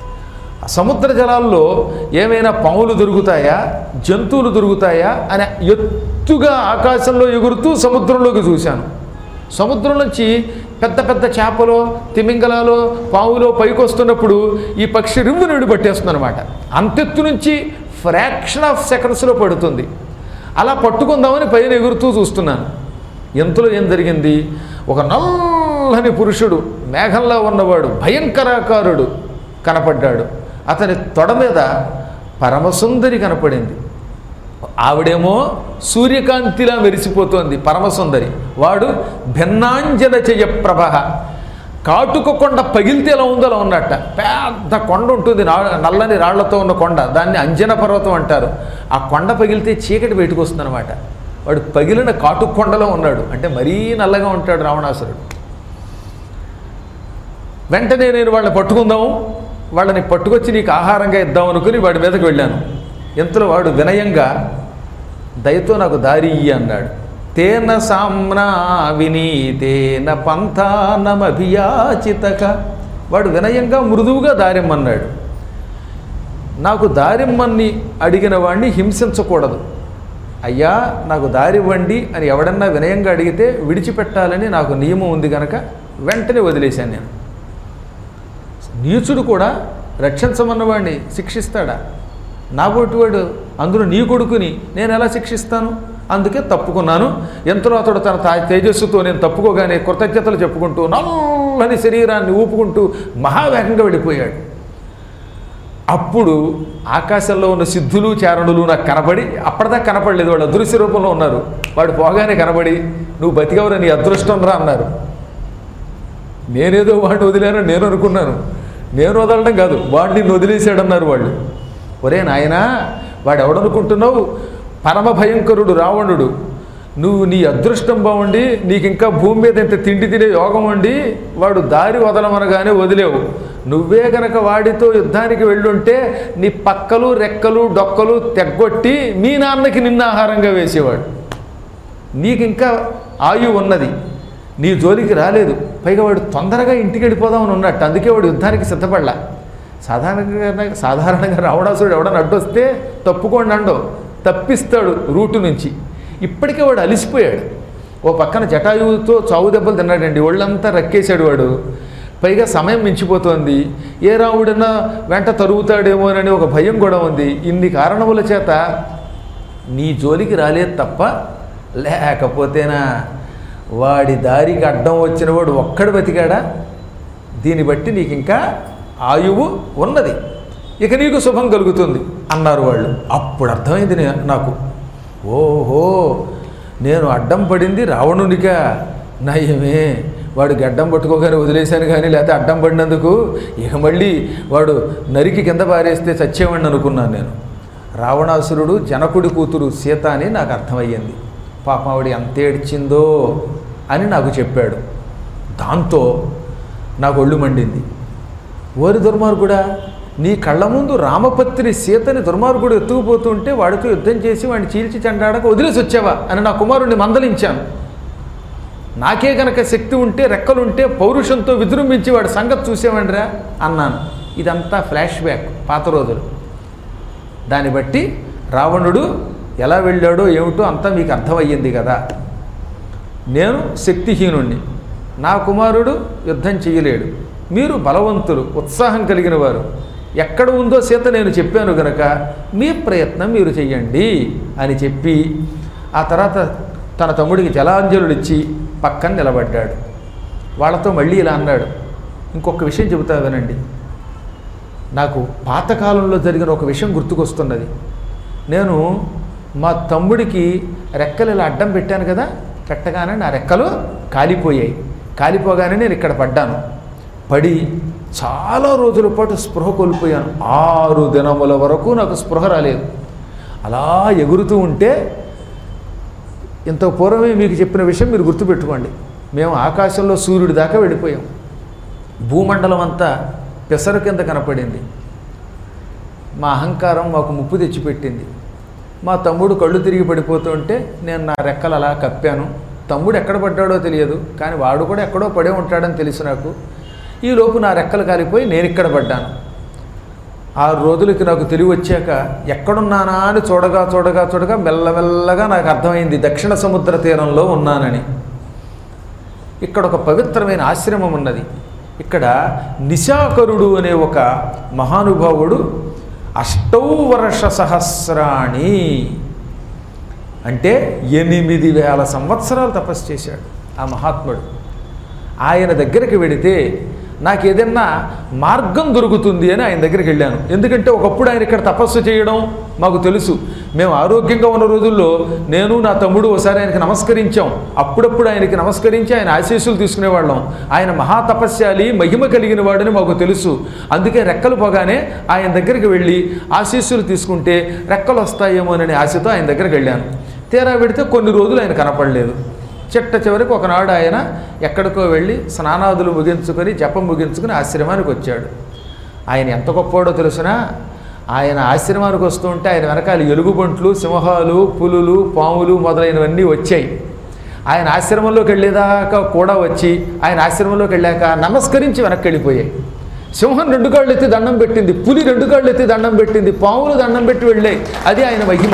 ఆ సముద్ర జలాల్లో ఏమైనా పాములు దొరుకుతాయా జంతువులు దొరుకుతాయా అని ఎత్తుగా ఆకాశంలో ఎగురుతూ సముద్రంలోకి చూశాను సముద్రం నుంచి పెద్ద పెద్ద చేపలు తిమింగలాలు పావులో పైకి వస్తున్నప్పుడు ఈ పక్షి రివ్వు నుండి పట్టేస్తుంది అనమాట అంతెత్తు నుంచి ఫ్రాక్షన్ ఆఫ్ సెకండ్స్లో పడుతుంది అలా పట్టుకుందామని పైన ఎగురుతూ చూస్తున్నాను ఎంతలో ఏం జరిగింది ఒక నల్లని పురుషుడు మేఘంలో ఉన్నవాడు భయంకరాకారుడు కనపడ్డాడు అతని తొడ మీద పరమసుందరి కనపడింది ఆవిడేమో సూర్యకాంతిలా మెరిసిపోతోంది పరమసుందరి వాడు భిన్నాంజన చెయ్య ప్రభ కాటుక కొండ పగిలితే ఎలా ఉందో అలా ఉన్నట్ట పెద్ద కొండ ఉంటుంది నా- నల్లని రాళ్లతో ఉన్న కొండ దాన్ని అంజన పర్వతం అంటారు ఆ కొండ పగిలితే చీకటి బయటకు వస్తుంది అనమాట వాడు పగిలిన కాటుక కొండలో ఉన్నాడు అంటే మరీ నల్లగా ఉంటాడు రావణాసురుడు వెంటనే నేను వాళ్ళని పట్టుకుందాము వాళ్ళని పట్టుకొచ్చి నీకు ఆహారంగా ఇద్దాం అనుకుని వాడి మీదకి వెళ్ళాను ఇంతలో వాడు వినయంగా దయతో నాకు దారి ఇయ్యి అన్నాడు తేన సామ్నా వినీతేన పంథానమభియాచితక వాడు వినయంగా మృదువుగా దారిమ్మన్నాడు నాకు దారిమ్మని అడిగిన వాడిని హింసించకూడదు అయ్యా నాకు దారి ఇవ్వండి అని ఎవడన్నా వినయంగా అడిగితే విడిచిపెట్టాలని నాకు నియమం ఉంది కనుక వెంటనే వదిలేశాను నేను నీచుడు కూడా రక్షించమన్నవాడిని శిక్షిస్తాడా నా వాడు అందులో నీ కొడుకుని నేను ఎలా శిక్షిస్తాను అందుకే తప్పుకున్నాను ఎంతలో అతడు తన తా- తేజస్సుతో నేను తప్పుకోగానే కృతజ్ఞతలు చెప్పుకుంటూ నల్లని శరీరాన్ని ఊపుకుంటూ మహావేగంగా వెళ్ళిపోయాడు అప్పుడు ఆకాశంలో ఉన్న సిద్ధులు చారణులు నాకు కనబడి అప్పటిదాకా కనపడలేదు వాళ్ళు అదృశ్య రూపంలో ఉన్నారు వాడు పోగానే కనబడి నువ్వు బతికవరా నీ అదృష్టం రా అన్నారు నేనేదో వాడిని వదిలేనని నేను అనుకున్నాను నేను వదలడం కాదు వాడిని నిన్ను వదిలేశాడన్నారు వాళ్ళు ఒరే నాయనా వాడు ఎవడనుకుంటున్నావు పరమ భయంకరుడు రావణుడు నువ్వు నీ అదృష్టం బాగుండి నీకు ఇంకా భూమి మీద ఇంత తిండి తినే యోగం ఉండి వాడు దారి వదలమనగానే వదిలేవు నువ్వే గనక వాడితో యుద్ధానికి వెళ్ళుంటే నీ పక్కలు రెక్కలు డొక్కలు తెగ్గొట్టి మీ నాన్నకి నిన్న ఆహారంగా వేసేవాడు నీకు ఇంకా ఆయువు ఉన్నది నీ జోలికి రాలేదు పైగా వాడు తొందరగా ఇంటికి వెళ్ళిపోదామని ఉన్నట్టు అందుకే వాడు యుద్ధానికి సిద్ధపడలా సాధారణంగా సాధారణంగా రావణాసురుడు ఎవడన్నా అడ్డొస్తే తప్పుకోండి అండో తప్పిస్తాడు రూటు నుంచి ఇప్పటికే వాడు అలిసిపోయాడు ఓ పక్కన జటాయువుతో చావు దెబ్బలు తిన్నాడండి ఒళ్ళంతా రక్కేశాడు వాడు పైగా సమయం మించిపోతోంది ఏ రాముడన్నా వెంట తరుగుతాడేమోనని ఒక భయం కూడా ఉంది ఇన్ని కారణముల చేత నీ జోలికి రాలేదు తప్ప లేకపోతేనా వాడి దారికి అడ్డం వచ్చిన వాడు ఒక్కడు బతికాడా దీన్ని బట్టి నీకు ఇంకా ఆయువు ఉన్నది ఇక నీకు శుభం కలుగుతుంది అన్నారు వాళ్ళు అప్పుడు అర్థమైంది నే- నాకు ఓహో నేను అడ్డం పడింది రావణునికా నయమే వాడు గడ్డం పట్టుకోగానే వదిలేశాను కానీ లేకపోతే అడ్డం పడినందుకు ఇక మళ్ళీ వాడు నరికి కింద పారేస్తే చచ్చేవాడిని అనుకున్నాను నేను రావణాసురుడు జనకుడి కూతురు సీత అని నాకు అర్థమయ్యింది పాపం ఆవిడ ఎంత ఏడ్చిందో అని నాకు చెప్పాడు దాంతో నాకు ఒళ్ళు మండింది ఓరి దుర్మార్గుడా నీ కళ్ళ ముందు రామపత్రి సీతని దుర్మార్గుడు ఎత్తుకుపోతుంటే వాడితో యుద్ధం చేసి వాడిని చీల్చి చెండాడక వదిలేసి వచ్చావా అని నా కుమారుడిని మందలించాను నాకే గనక శక్తి ఉంటే రెక్కలుంటే పౌరుషంతో విజృంభించి వాడి సంగతి చూసేవండిరా అన్నాను ఇదంతా ఫ్లాష్ బ్యాక్ పాత రోజులు దాన్ని బట్టి రావణుడు ఎలా వెళ్ళాడో ఏమిటో అంతా మీకు అర్థమయ్యింది కదా నేను శక్తిహీనుణ్ణి నా కుమారుడు యుద్ధం చేయలేడు మీరు బలవంతులు ఉత్సాహం కలిగిన వారు ఎక్కడ ఉందో సీత నేను చెప్పాను గనక మీ ప్రయత్నం మీరు చెయ్యండి అని చెప్పి ఆ తర్వాత తన తమ్ముడికి జలాంజలుడు ఇచ్చి పక్కన నిలబడ్డాడు వాళ్ళతో మళ్ళీ ఇలా అన్నాడు ఇంకొక విషయం చెబుతా వినండి నాకు పాతకాలంలో జరిగిన ఒక విషయం గుర్తుకొస్తున్నది నేను మా తమ్ముడికి రెక్కలు ఇలా అడ్డం పెట్టాను కదా పెట్టగానే నా రెక్కలు కాలిపోయాయి కాలిపోగానే నేను ఇక్కడ పడ్డాను పడి చాలా రోజుల పాటు స్పృహ కోల్పోయాను ఆరు దినముల వరకు నాకు స్పృహ రాలేదు అలా ఎగురుతూ ఉంటే ఇంత పూర్వమే మీకు చెప్పిన విషయం మీరు గుర్తుపెట్టుకోండి మేము ఆకాశంలో సూర్యుడి దాకా వెళ్ళిపోయాం భూమండలం అంతా పెసరు కింద కనపడింది మా అహంకారం మాకు ముప్పు తెచ్చిపెట్టింది మా తమ్ముడు కళ్ళు తిరిగి పడిపోతుంటే నేను నా రెక్కలు అలా కప్పాను తమ్ముడు ఎక్కడ పడ్డాడో తెలియదు కానీ వాడు కూడా ఎక్కడో పడే ఉంటాడని తెలుసు నాకు ఈ లోపు నా రెక్కలు కాలిపోయి నేను ఇక్కడ పడ్డాను ఆరు రోజులకి నాకు తెలివి వచ్చాక ఎక్కడున్నానా అని చూడగా చూడగా చూడగా మెల్లమెల్లగా నాకు అర్థమైంది దక్షిణ సముద్ర తీరంలో ఉన్నానని ఇక్కడ ఒక పవిత్రమైన ఆశ్రమం ఉన్నది ఇక్కడ నిశాకరుడు అనే ఒక మహానుభావుడు అష్టౌ వర్ష సహస్రాణి అంటే ఎనిమిది వేల సంవత్సరాలు తపస్సు చేశాడు ఆ మహాత్ముడు ఆయన దగ్గరికి వెడితే నాకు ఏదైనా మార్గం దొరుకుతుంది అని ఆయన దగ్గరికి వెళ్ళాను ఎందుకంటే ఒకప్పుడు ఆయన ఇక్కడ తపస్సు చేయడం మాకు తెలుసు మేము ఆరోగ్యంగా ఉన్న రోజుల్లో నేను నా తమ్ముడు ఒకసారి ఆయనకి నమస్కరించాం అప్పుడప్పుడు ఆయనకి నమస్కరించి ఆయన ఆశీస్సులు తీసుకునేవాళ్ళం ఆయన మహాతపస్యాలి మహిమ కలిగిన వాడని మాకు తెలుసు అందుకే రెక్కలు పోగానే ఆయన దగ్గరికి వెళ్ళి ఆశీస్సులు తీసుకుంటే రెక్కలు వస్తాయేమోనని ఆశతో ఆయన దగ్గరికి వెళ్ళాను తీరా పెడితే కొన్ని రోజులు ఆయన కనపడలేదు చిట్ట చివరికి ఒకనాడు ఆయన ఎక్కడికో వెళ్ళి స్నానాదులు ముగించుకొని జపం ముగించుకొని ఆశ్రమానికి వచ్చాడు ఆయన ఎంత గొప్పవాడో తెలుసునా ఆయన ఆశ్రమానికి వస్తూ ఉంటే ఆయన వెనకాల ఎలుగుబంట్లు సింహాలు పులులు పాములు మొదలైనవన్నీ వచ్చాయి ఆయన ఆశ్రమంలోకి వెళ్ళేదాకా కూడా వచ్చి ఆయన ఆశ్రమంలోకి వెళ్ళాక నమస్కరించి వెనక్కి వెళ్ళిపోయాయి సింహం రెండు కాళ్ళు ఎత్తి దండం పెట్టింది పులి రెండు కాళ్ళు ఎత్తి దండం పెట్టింది పాములు దండం పెట్టి వెళ్ళాయి అది ఆయన మహిమ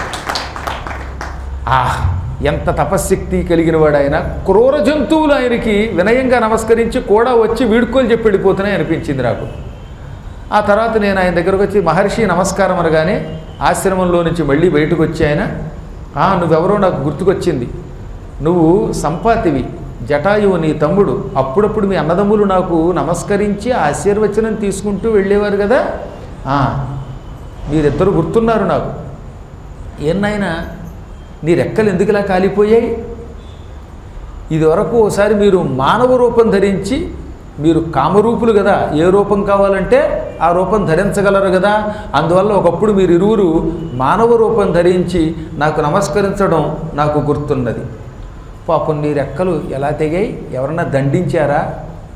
ఆహ్ ఎంత తపశ్శక్తి కలిగిన వాడు ఆయన క్రూర జంతువులు ఆయనకి వినయంగా నమస్కరించి కూడా వచ్చి వీడుకోలు చెప్పి వెళ్ళిపోతున్నాయి అనిపించింది నాకు ఆ తర్వాత నేను ఆయన దగ్గరకు వచ్చి మహర్షి నమస్కారం అనగానే ఆశ్రమంలో నుంచి మళ్ళీ బయటకు వచ్చి ఆయన "ఆ, నువ్వెవరో నాకు గుర్తుకొచ్చింది నువ్వు సంపాతివి జటాయువు నీ తమ్ముడు అప్పుడప్పుడు మీ అన్నదమ్ములు నాకు నమస్కరించి ఆశీర్వచనం తీసుకుంటూ వెళ్ళేవారు కదా "ఆ, మీరిద్దరు గుర్తున్నారు నాకు ఏనాయనా నీ రెక్కలు ఎందుకు ఇలా కాలిపోయాయి ఇదివరకు ఒకసారి మీరు మానవ రూపం ధరించి మీరు కామరూపులు కదా ఏ రూపం కావాలంటే ఆ రూపం ధరించగలరు కదా అందువల్ల ఒకప్పుడు మీరు ఇరువురు మానవ రూపం ధరించి నాకు నమస్కరించడం నాకు గుర్తున్నది పాపం నీ రెక్కలు ఎలా తెగాయి ఎవరన్నా దండించారా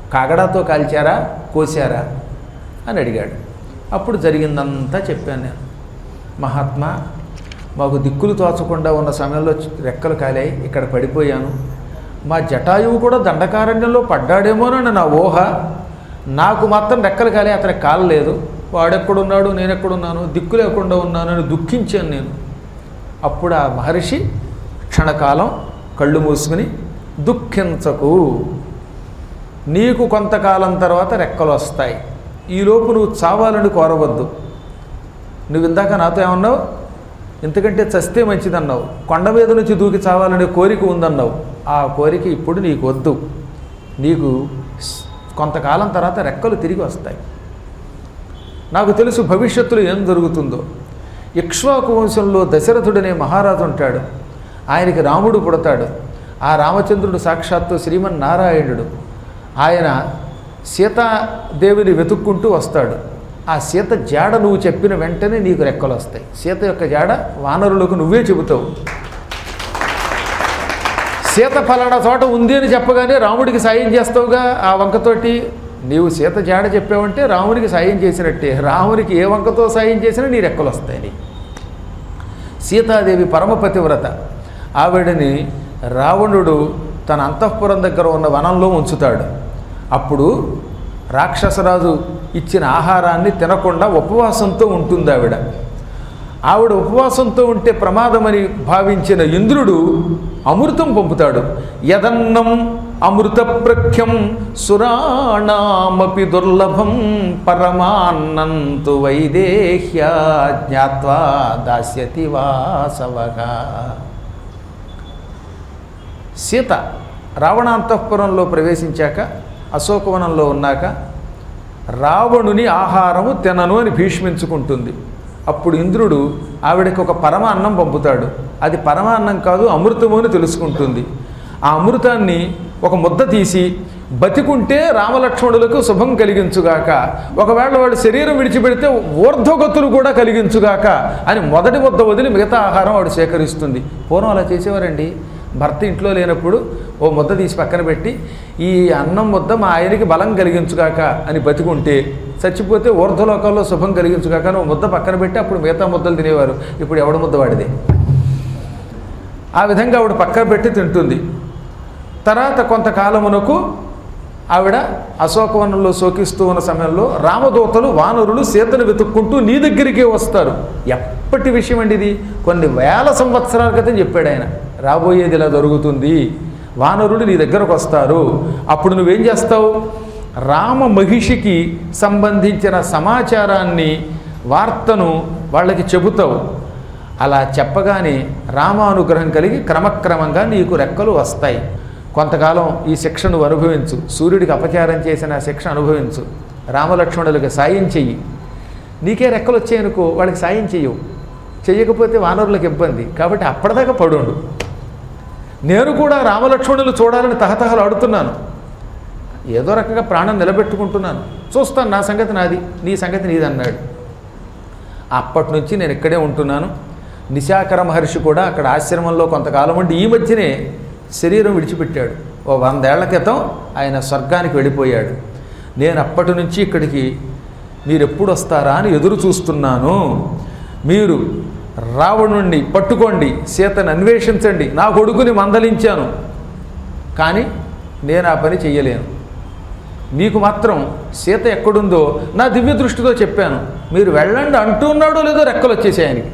కాగడాతో కాల్చారా కోసారా అని అడిగాడు అప్పుడు జరిగిందంతా చెప్పాను నేను మహాత్మా మాకు దిక్కులు తోచకుండా ఉన్న సమయంలో రెక్కలు కాలాయి ఇక్కడ పడిపోయాను మా జటాయువు కూడా దండకారణ్యంలో పడ్డాడేమోనని నా ఊహ నాకు మాత్రం రెక్కలు కాలే అతనికి కాలలేదు వాడెక్కడున్నాడు నేను ఎక్కడున్నాను దిక్కు లేకుండా ఉన్నానని దుఃఖించాను నేను అప్పుడు ఆ మహర్షి క్షణకాలం కళ్ళు మూసుకుని దుఃఖించకు నీకు కొంతకాలం తర్వాత రెక్కలు వస్తాయి ఈలోపు నువ్వు చావాలని కోరవద్దు నువ్వు ఇందాక నాతో ఏమన్నావు ఇంతకంటే చస్తే మంచిదన్నావు కొండ మీద నుంచి దూకి చావాలనే కోరిక ఉందన్నావు ఆ కోరిక ఇప్పుడు నీకు వద్దు నీకు స్- కొంతకాలం తర్వాత రెక్కలు తిరిగి వస్తాయి నాకు తెలుసు భవిష్యత్తులో ఏం జరుగుతుందో ఇక్ష్వాకు వంశంలో దశరథుడనే మహారాజు ఉంటాడు ఆయనకి రాముడు పుడతాడు ఆ రామచంద్రుడు సాక్షాత్తు శ్రీమన్నారాయణుడు ఆయన సీతాదేవిని వెతుక్కుంటూ వస్తాడు ఆ సీత జాడ నువ్వు చెప్పిన వెంటనే నీకు రెక్కలు వస్తాయి సీత యొక్క జాడ వానరులకు నువ్వే చెబుతావు సీత ఫలానా చోట ఉంది అని చెప్పగానే రాముడికి సాయం చేస్తావుగా ఆ వంకతోటి నీవు సీత జాడ చెప్పావంటే రాముడికి సాయం చేసినట్టే రాముడికి ఏ వంకతో సాయం చేసినా నీ రెక్కలు వస్తాయి నీకు. సీతాదేవి పరమపతివ్రత ఆవిడని రావణుడు తన అంతఃపురం దగ్గర ఉన్న వనంలో ఉంచుతాడు అప్పుడు రాక్షసరాజు ఇచ్చిన ఆహారాన్ని తినకుండా ఉపవాసంతో ఉంటుంది ఆవిడ ఆవిడ ఉపవాసంతో ఉంటే ప్రమాదమని భావించిన ఇంద్రుడు అమృతం పంపుతాడు యదన్నం అమృత ప్రఖ్యం సురాణామపి దుర్లభం పరమాన్నంతు వైదేహ్య జ్ఞాత్వా దాస్యతి వాసవగా సీత రావణాంతఃపురంలో ప్రవేశించాక అశోకవనంలో ఉన్నాక రావణుని ఆహారము తినను అని భీష్మించుకుంటుంది అప్పుడు ఇంద్రుడు ఆవిడకి ఒక పరమ అన్నం పంపుతాడు అది పరమ అన్నం కాదు అమృతము అని తెలుసుకుంటుంది ఆ అమృతాన్ని ఒక ముద్ద తీసి బతికుంటే రామలక్ష్మణులకు శుభం కలిగించుగాక ఒకవేళ వాడు శరీరం విడిచిపెడితే ఊర్ధ్వగతులు కూడా కలిగించుగాక అని మొదటి ముద్ద వదిలి మిగతా ఆహారం వాడు సేకరిస్తుంది పూర్వం అలా చేసేవారండి భర్త ఇంట్లో లేనప్పుడు ఓ ముద్ద తీసి పక్కన పెట్టి ఈ అన్నం ముద్ద మా ఆయనకి బలం కలిగించుగాక అని బతికుంటే చచ్చిపోతే ఊర్ధ్వలోకాల్లో శుభం కలిగించుగాక అని ఓ ముద్ద పక్కన పెట్టి అప్పుడు మిగతా ముద్దలు తినేవారు ఇప్పుడు ఎవడ ముద్ద వాడిదే ఆ విధంగా ఆవిడ పక్కన పెట్టి తింటుంది తర్వాత కొంతకాలమునకు ఆవిడ అశోకవనంలో శోకిస్తూ ఉన్న సమయంలో రామదూతలు వానరులు సీతను వెతుక్కుంటూ నీ దగ్గరికే వస్తారు ఎప్పటి విషయం అండి ఇది కొన్ని వేల సంవత్సరాల క్రితం చెప్పాడు ఆయన రాబోయేది ఇలా జరుగుతుంది వానరులు నీ దగ్గరకు వస్తారు అప్పుడు నువ్వేం చేస్తావు రామ మహిషికి సంబంధించిన సమాచారాన్ని వార్తను వాళ్ళకి చెబుతావు అలా చెప్పగానే రామానుగ్రహం కలిగి క్రమక్రమంగా నీకు రెక్కలు వస్తాయి కొంతకాలం ఈ శిక్షను అనుభవించు సూర్యుడికి అపచారం చేసిన ఆ శిక్ష అనుభవించు రామలక్ష్మణులకు సాయం చెయ్యి నీకే రెక్కలు వచ్చాయనుకో వాళ్ళకి సాయం చెయ్యవు చెయ్యకపోతే వానరులకు ఇబ్బంది కాబట్టి అప్పటిదాకా పడుండు నేను కూడా రామలక్ష్మణులు చూడాలని తహతహలు ఆడుతున్నాను ఏదో రకంగా ప్రాణం నిలబెట్టుకుంటున్నాను చూస్తాను నా సంగతి నాది నీ సంగతి నీది అన్నాడు అప్పటి నుంచి నేను ఇక్కడే ఉంటున్నాను నిశాకర మహర్షి కూడా అక్కడ ఆశ్రమంలో కొంతకాలం ఉండి ఈ మధ్యనే శరీరం విడిచిపెట్టాడు ఓ వందేళ్ల క్రితం ఆయన స్వర్గానికి వెళ్ళిపోయాడు నేను అప్పటి నుంచి ఇక్కడికి మీరు ఎప్పుడు వస్తారా అని ఎదురు చూస్తున్నాను మీరు రావణుణ్ణి పట్టుకోండి సీతను అన్వేషించండి నా కొడుకుని మందలించాను కానీ నేను ఆ పని చెయ్యలేను మీకు మాత్రం సీత ఎక్కడుందో నా దివ్య దృష్టితో చెప్పాను మీరు వెళ్ళండి అంటున్నాడో లేదో రెక్కలు వచ్చేసాయి ఆయనకి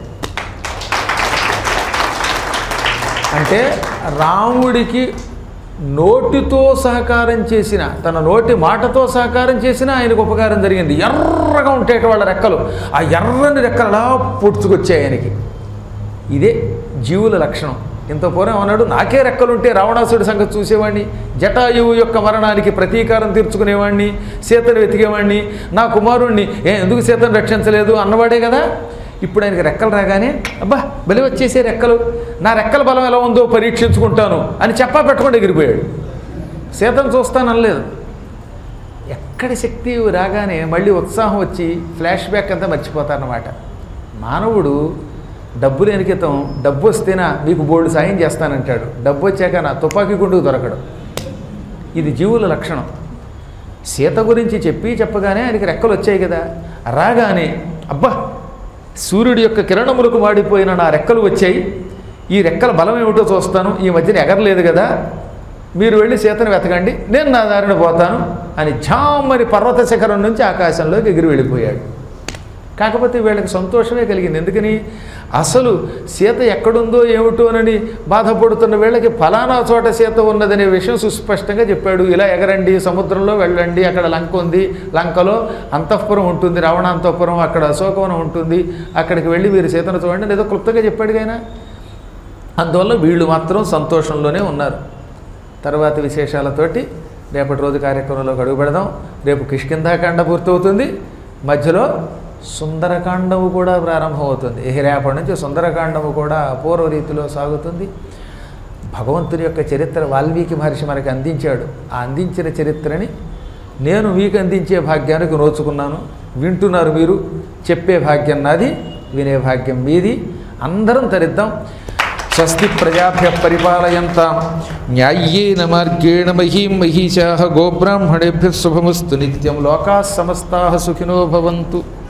అంటే రాముడికి నోటితో సహకారం చేసిన తన నోటి మాటతో సహకారం చేసిన ఆయనకు ఉపకారం జరిగింది ఎర్రగా ఉంటాయి వాళ్ళ రెక్కలు ఆ ఎర్రని రెక్కలు అలా పొడుచుకొచ్చాయి ఆయనకి ఇదే జీవుల లక్షణం ఇంత పూర్వం అన్నాడు నాకే రెక్కలుంటే రావణాసుడి సంగతి చూసేవాడిని జటాయువు యొక్క మరణానికి ప్రతీకారం తీర్చుకునేవాడిని సీతను వెతికేవాడిని నా కుమారుణ్ణి ఏ ఎందుకు సీతను రక్షించలేదు అన్నవాడే కదా ఇప్పుడు ఆయనకి రెక్కలు రాగానే అబ్బా బలి వచ్చేసే రెక్కలు నా రెక్కల బలం ఎలా ఉందో పరీక్షించుకుంటాను అని చెప్పా పెట్టుకొని ఎగిరిపోయాడు సీతను చూస్తాను అనలేదు ఎక్కడి శక్తి రాగానే మళ్ళీ ఉత్సాహం వచ్చి ఫ్లాష్ బ్యాక్ అంతా మర్చిపోతారన్నమాట మానవుడు డబ్బు లేని క్రితం డబ్బు వస్తేనా మీకు బోర్డు సాయం చేస్తానంటాడు డబ్బు వచ్చాక నా తుపాకీ గుండుకు దొరకడు ఇది జీవుల లక్షణం సీత గురించి చెప్పి చెప్పగానే ఆయనకి రెక్కలు వచ్చాయి కదా రాగానే అబ్బా సూర్యుడి యొక్క కిరణములకు మాడిపోయిన నా రెక్కలు వచ్చాయి ఈ రెక్కల బలం ఏమిటో చూస్తాను ఈ మధ్యన ఎగరలేదు కదా మీరు వెళ్ళి సీతను వెతకండి నేను నా దారిని పోతాను అని ఝామ్మని పర్వత శిఖరం నుంచి ఆకాశంలోకి ఎగిరి వెళ్ళిపోయాడు కాకపోతే వీళ్ళకి సంతోషమే కలిగింది ఎందుకని అసలు సీత ఎక్కడుందో ఏమిటోనని బాధపడుతున్న వీళ్ళకి ఫలానా చోట సీత ఉన్నదనే విషయం సుస్పష్టంగా చెప్పాడు ఇలా ఎగరండి సముద్రంలో వెళ్ళండి అక్కడ లంక ఉంది లంకలో అంతఃపురం ఉంటుంది రావణ అంతఃపురం అక్కడ అశోకవనం ఉంటుంది అక్కడికి వెళ్ళి మీరు సీతను చూడండి ఏదో క్లుప్తంగా చెప్పాడు ఆయన అందువల్ల వీళ్ళు మాత్రం సంతోషంలోనే ఉన్నారు తర్వాత విశేషాలతోటి రేపటి రోజు కార్యక్రమంలోకి అడుగు పెడదాం రేపు కిష్కింధాకాండ పూర్తవుతుంది మధ్యలో సుందరకాండము కూడా ప్రారంభమవుతుంది ఇహ రేపటి నుంచి సుందరకాండము కూడా అపూర్వ రీతిలో సాగుతుంది భగవంతుని యొక్క చరిత్ర వాల్మీకి మహర్షి మనకి అందించాడు ఆ అందించిన చరిత్రని నేను మీకు అందించే భాగ్యానికి నోచుకున్నాను వింటున్నారు మీరు చెప్పే భాగ్యం నాది వినే భాగ్యం మీది అందరం తరిద్దాం స్వస్తి ప్రజాభ్య పరిపాలయంతాం న్యాయ్యేన మార్గేణ మహీం మహిషా గోబ్రాహ్మణేభ్య శుభమస్తు నిత్యం లోకా సమస్తా సుఖినో భవంతు